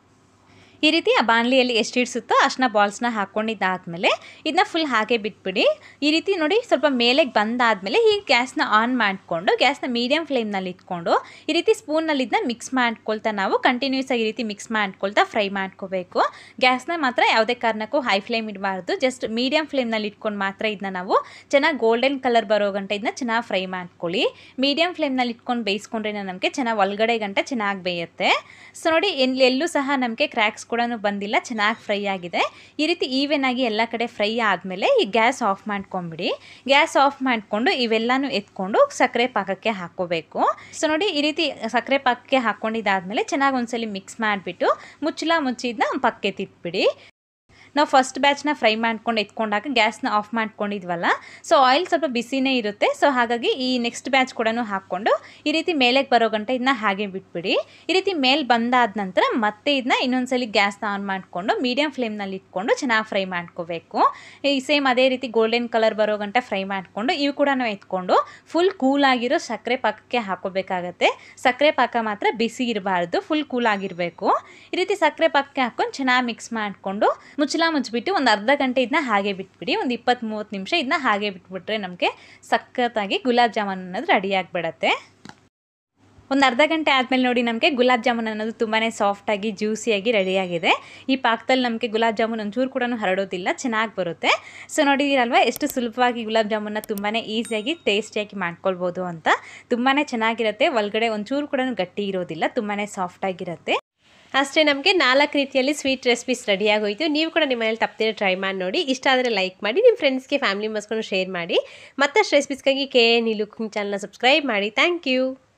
ಈ ರೀತಿ ಆ ಬಾಣಲಿಯಲ್ಲಿ ಎಷ್ಟು ಇಡ್ಸುತ್ತೋ ಅಷ್ಟನ್ನ ಬಾಲ್ಸ್ನ ಹಾಕ್ಕೊಂಡಿದ್ದಾದಮೇಲೆ ಇದನ್ನ ಫುಲ್ ಹಾಗೆ ಬಿಟ್ಬಿಡಿ ಈ ರೀತಿ ನೋಡಿ ಸ್ವಲ್ಪ ಮೇಲೆಗೆ ಬಂದಾದಮೇಲೆ ಈ ಗ್ಯಾಸ್ನ ಆನ್ ಮಾಡಿಕೊಂಡು ಗ್ಯಾಸ್ನ ಮೀಡಿಯಮ್ ಫ್ಲೇಮ್ನಲ್ಲಿ ಇಟ್ಕೊಂಡು ಈ ರೀತಿ ಸ್ಪೂನಲ್ಲಿ ಇದನ್ನ ಮಿಕ್ಸ್ ಮಾಡ್ಕೊಳ್ತಾ ನಾವು ಕಂಟಿನ್ಯೂಸ್ ಆಗಿ ಈ ರೀತಿ ಮಿಕ್ಸ್ ಮಾಡ್ಕೊಳ್ತಾ ಫ್ರೈ ಮಾಡ್ಕೋಬೇಕು ಗ್ಯಾಸ್ನ ಮಾತ್ರ ಯಾವುದೇ ಕಾರಣಕ್ಕೂ ಹೈ ಫ್ಲೇಮ್ ಇಡಬಾರ್ದು ಜಸ್ಟ್ ಮೀಡಿಯಮ್ ಫ್ಲೇಮ್ನಲ್ಲಿ ಇಟ್ಕೊಂಡು ಮಾತ್ರ ಇದನ್ನ ನಾವು ಚೆನ್ನಾಗಿ ಗೋಲ್ಡನ್ ಕಲರ್ ಬರೋ ಗಂಟೆ ಇದನ್ನ ಚೆನ್ನಾಗಿ ಫ್ರೈ ಮಾಡ್ಕೊಳ್ಳಿ ಮೀಡಿಯಮ್ ಫ್ಲೇಮ್ನಲ್ಲಿ ಇಟ್ಕೊಂಡು ಬೇಯಿಸ್ಕೊಂಡ್ರೆ ನಮಗೆ ಚೆನ್ನಾಗಿ ಒಳಗಡೆ ಗಂಟ ಚೆನ್ನಾಗಿ ಬೇಯುತ್ತೆ ಸೊ ನೋಡಿ ಎಲ್ಲಿ ಎಲ್ಲೂ ಸಹ ನಮಗೆ ಕ್ರ್ಯಾಕ್ಸ್ ಕೂಡ ಬಂದಿಲ್ಲ ಚೆನ್ನಾಗಿ ಫ್ರೈ ಆಗಿದೆ ಈ ರೀತಿ ಈವೆನ್ ಆಗಿ ಎಲ್ಲ ಕಡೆ ಫ್ರೈ ಆದಮೇಲೆ ಈ ಗ್ಯಾಸ್ ಆಫ್ ಮಾಡ್ಕೊಂಬಿಡಿ ಗ್ಯಾಸ್ ಆಫ್ ಮಾಡಿಕೊಂಡು ಇವೆಲ್ಲನೂ ಎತ್ಕೊಂಡು ಸಕ್ಕರೆ ಪಾಕಕ್ಕೆ ಹಾಕ್ಕೋಬೇಕು ಸೊ ನೋಡಿ ಈ ರೀತಿ ಸಕ್ಕರೆ ಪಾಕಕ್ಕೆ ಹಾಕ್ಕೊಂಡಿದ್ದಾದಮೇಲೆ ಚೆನ್ನಾಗಿ ಒಂದ್ಸಲಿ ಮಿಕ್ಸ್ ಮಾಡಿಬಿಟ್ಟು ಮುಚ್ಚಲ ಮುಚ್ಚಿದ್ನ ಪಕ್ಕೆ ತಿಟ್ಬಿಡಿ ನಾವು ಫಸ್ಟ್ ಬ್ಯಾಚ್ನ ಫ್ರೈ ಮಾಡ್ಕೊಂಡು ಎತ್ಕೊಂಡಾಗ ಗ್ಯಾಸ್ನ ಆಫ್ ಮಾಡ್ಕೊಂಡಿದ್ವಲ್ಲ ಸೊ ಆಯಿಲ್ ಸ್ವಲ್ಪ ಬಿಸಿನೇ ಇರುತ್ತೆ ಸೊ ಹಾಗಾಗಿ ಈ ನೆಕ್ಸ್ಟ್ ಬ್ಯಾಚ್ ಕೂಡ ಹಾಕ್ಕೊಂಡು ಈ ರೀತಿ ಮೇಲೆಗೆ ಬರೋ ಗಂಟೆ ಇದನ್ನ ಹಾಗೆ ಬಿಟ್ಬಿಡಿ ಈ ರೀತಿ ಮೇಲೆ ಬಂದಾದ ನಂತರ ಮತ್ತೆ ಇದನ್ನ ಇನ್ನೊಂದ್ಸಲಿ ಗ್ಯಾಸ್ನ ಆನ್ ಮಾಡಿಕೊಂಡು ಮೀಡಿಯಂ ಫ್ಲೇಮ್ನಲ್ಲಿ ಇಟ್ಕೊಂಡು ಚೆನ್ನಾಗಿ ಫ್ರೈ ಮಾಡ್ಕೋಬೇಕು ಈ ಸೇಮ್ ಅದೇ ರೀತಿ ಗೋಲ್ಡನ್ ಕಲರ್ ಬರೋ ಗಂಟೆ ಫ್ರೈ ಮಾಡಿಕೊಂಡು ಇವು ಕೂಡ ನಾವು ಎತ್ಕೊಂಡು ಫುಲ್ ಕೂಲ್ ಆಗಿರೋ ಸಕ್ಕರೆ ಪಾಕಕ್ಕೆ ಹಾಕೋಬೇಕಾಗತ್ತೆ ಸಕ್ಕರೆ ಪಾಕ ಮಾತ್ರ ಬಿಸಿ ಇರಬಾರ್ದು ಫುಲ್ ಕೂಲ್ ಆಗಿರಬೇಕು ಈ ರೀತಿ ಸಕ್ಕರೆ ಪಾಕಕ್ಕೆ ಹಾಕ್ಕೊಂಡು ಚೆನ್ನಾಗಿ ಮಿಕ್ಸ್ ಮಾಡಿಕೊಂಡು ಮುಚ್ಚಲ ಮುಚ್ಚಿಬಿಟ್ಟು ಒಂದು ಅರ್ಧ ಗಂಟೆ ಇದನ್ನ ಹಾಗೆ ಬಿಟ್ಬಿಡಿ ಒಂದು ಇಪ್ಪತ್ತು ಮೂವತ್ತು ನಿಮಿಷ ಇದನ್ನ ಹಾಗೆ ಬಿಟ್ಬಿಟ್ರೆ ನಮಗೆ ಸಖತ್ತಾಗಿ ಗುಲಾಬ್ ಜಾಮೂನ್ ಅನ್ನೋದು ರೆಡಿ ಆಗಿಬಿಡತ್ತೆ ಒಂದು ಅರ್ಧ ಗಂಟೆ ಆದಮೇಲೆ ನೋಡಿ ನಮಗೆ ಗುಲಾಬ್ ಜಾಮೂನ್ ಅನ್ನೋದು ತುಂಬಾ ಸಾಫ್ಟಾಗಿ ಜ್ಯೂಸಿಯಾಗಿ ರೆಡಿಯಾಗಿದೆ ಈ ಪಾಕದಲ್ಲಿ ನಮಗೆ ಗುಲಾಬ್ ಜಾಮೂನ್ ಒಂಚೂರು ಕೂಡ ಹರಡೋದಿಲ್ಲ ಚೆನ್ನಾಗಿ ಬರುತ್ತೆ ಸೊ ನೋಡಿದಿರಲ್ವ ಎಷ್ಟು ಸುಲಭವಾಗಿ ಗುಲಾಬ್ ಜಾಮೂನ್ನ ತುಂಬಾ ಈಸಿಯಾಗಿ ಟೇಸ್ಟಿಯಾಗಿ ಮಾಡ್ಕೊಳ್ಬೋದು ಅಂತ ತುಂಬಾ ಚೆನ್ನಾಗಿರುತ್ತೆ ಒಳಗಡೆ ಒಂಚೂರು ಕೂಡ ಗಟ್ಟಿ ಇರೋದಿಲ್ಲ ತುಂಬಾ ಸಾಫ್ಟಾಗಿರುತ್ತೆ ಅಷ್ಟೇ ನಮಗೆ ನಾಲ್ಕು ರೀತಿಯಲ್ಲಿ ಸ್ವೀಟ್ ರೆಸಿಪೀಸ್ ರೆಡಿ ಆಗೋಯ್ತು ನೀವು ಕೂಡ ನಿಮ್ಮ ಮನೇಲಿ ತಪ್ಪದೇ ಟ್ರೈ ಮಾಡಿ ನೋಡಿ ಇಷ್ಟ ಆದರೆ ಲೈಕ್ ಮಾಡಿ ನಿಮ್ಮ ಫ್ರೆಂಡ್ಸ್ಗೆ ಫ್ಯಾಮಿಲಿ ಮೆಂಬರ್ಸ್ಕೊಂಡು ಶೇರ್ ಮಾಡಿ ಮತ್ತಷ್ಟು ರೆಸಿಪೀಸ್ಗಾಗಿ ಕೆ ಎ ನೀಲು ಕುಕಿಂಗ್ ಚಾನಲ್ನ ಸಬ್ಸ್ಕ್ರೈಬ್ ಮಾಡಿ ಥ್ಯಾಂಕ್ ಯು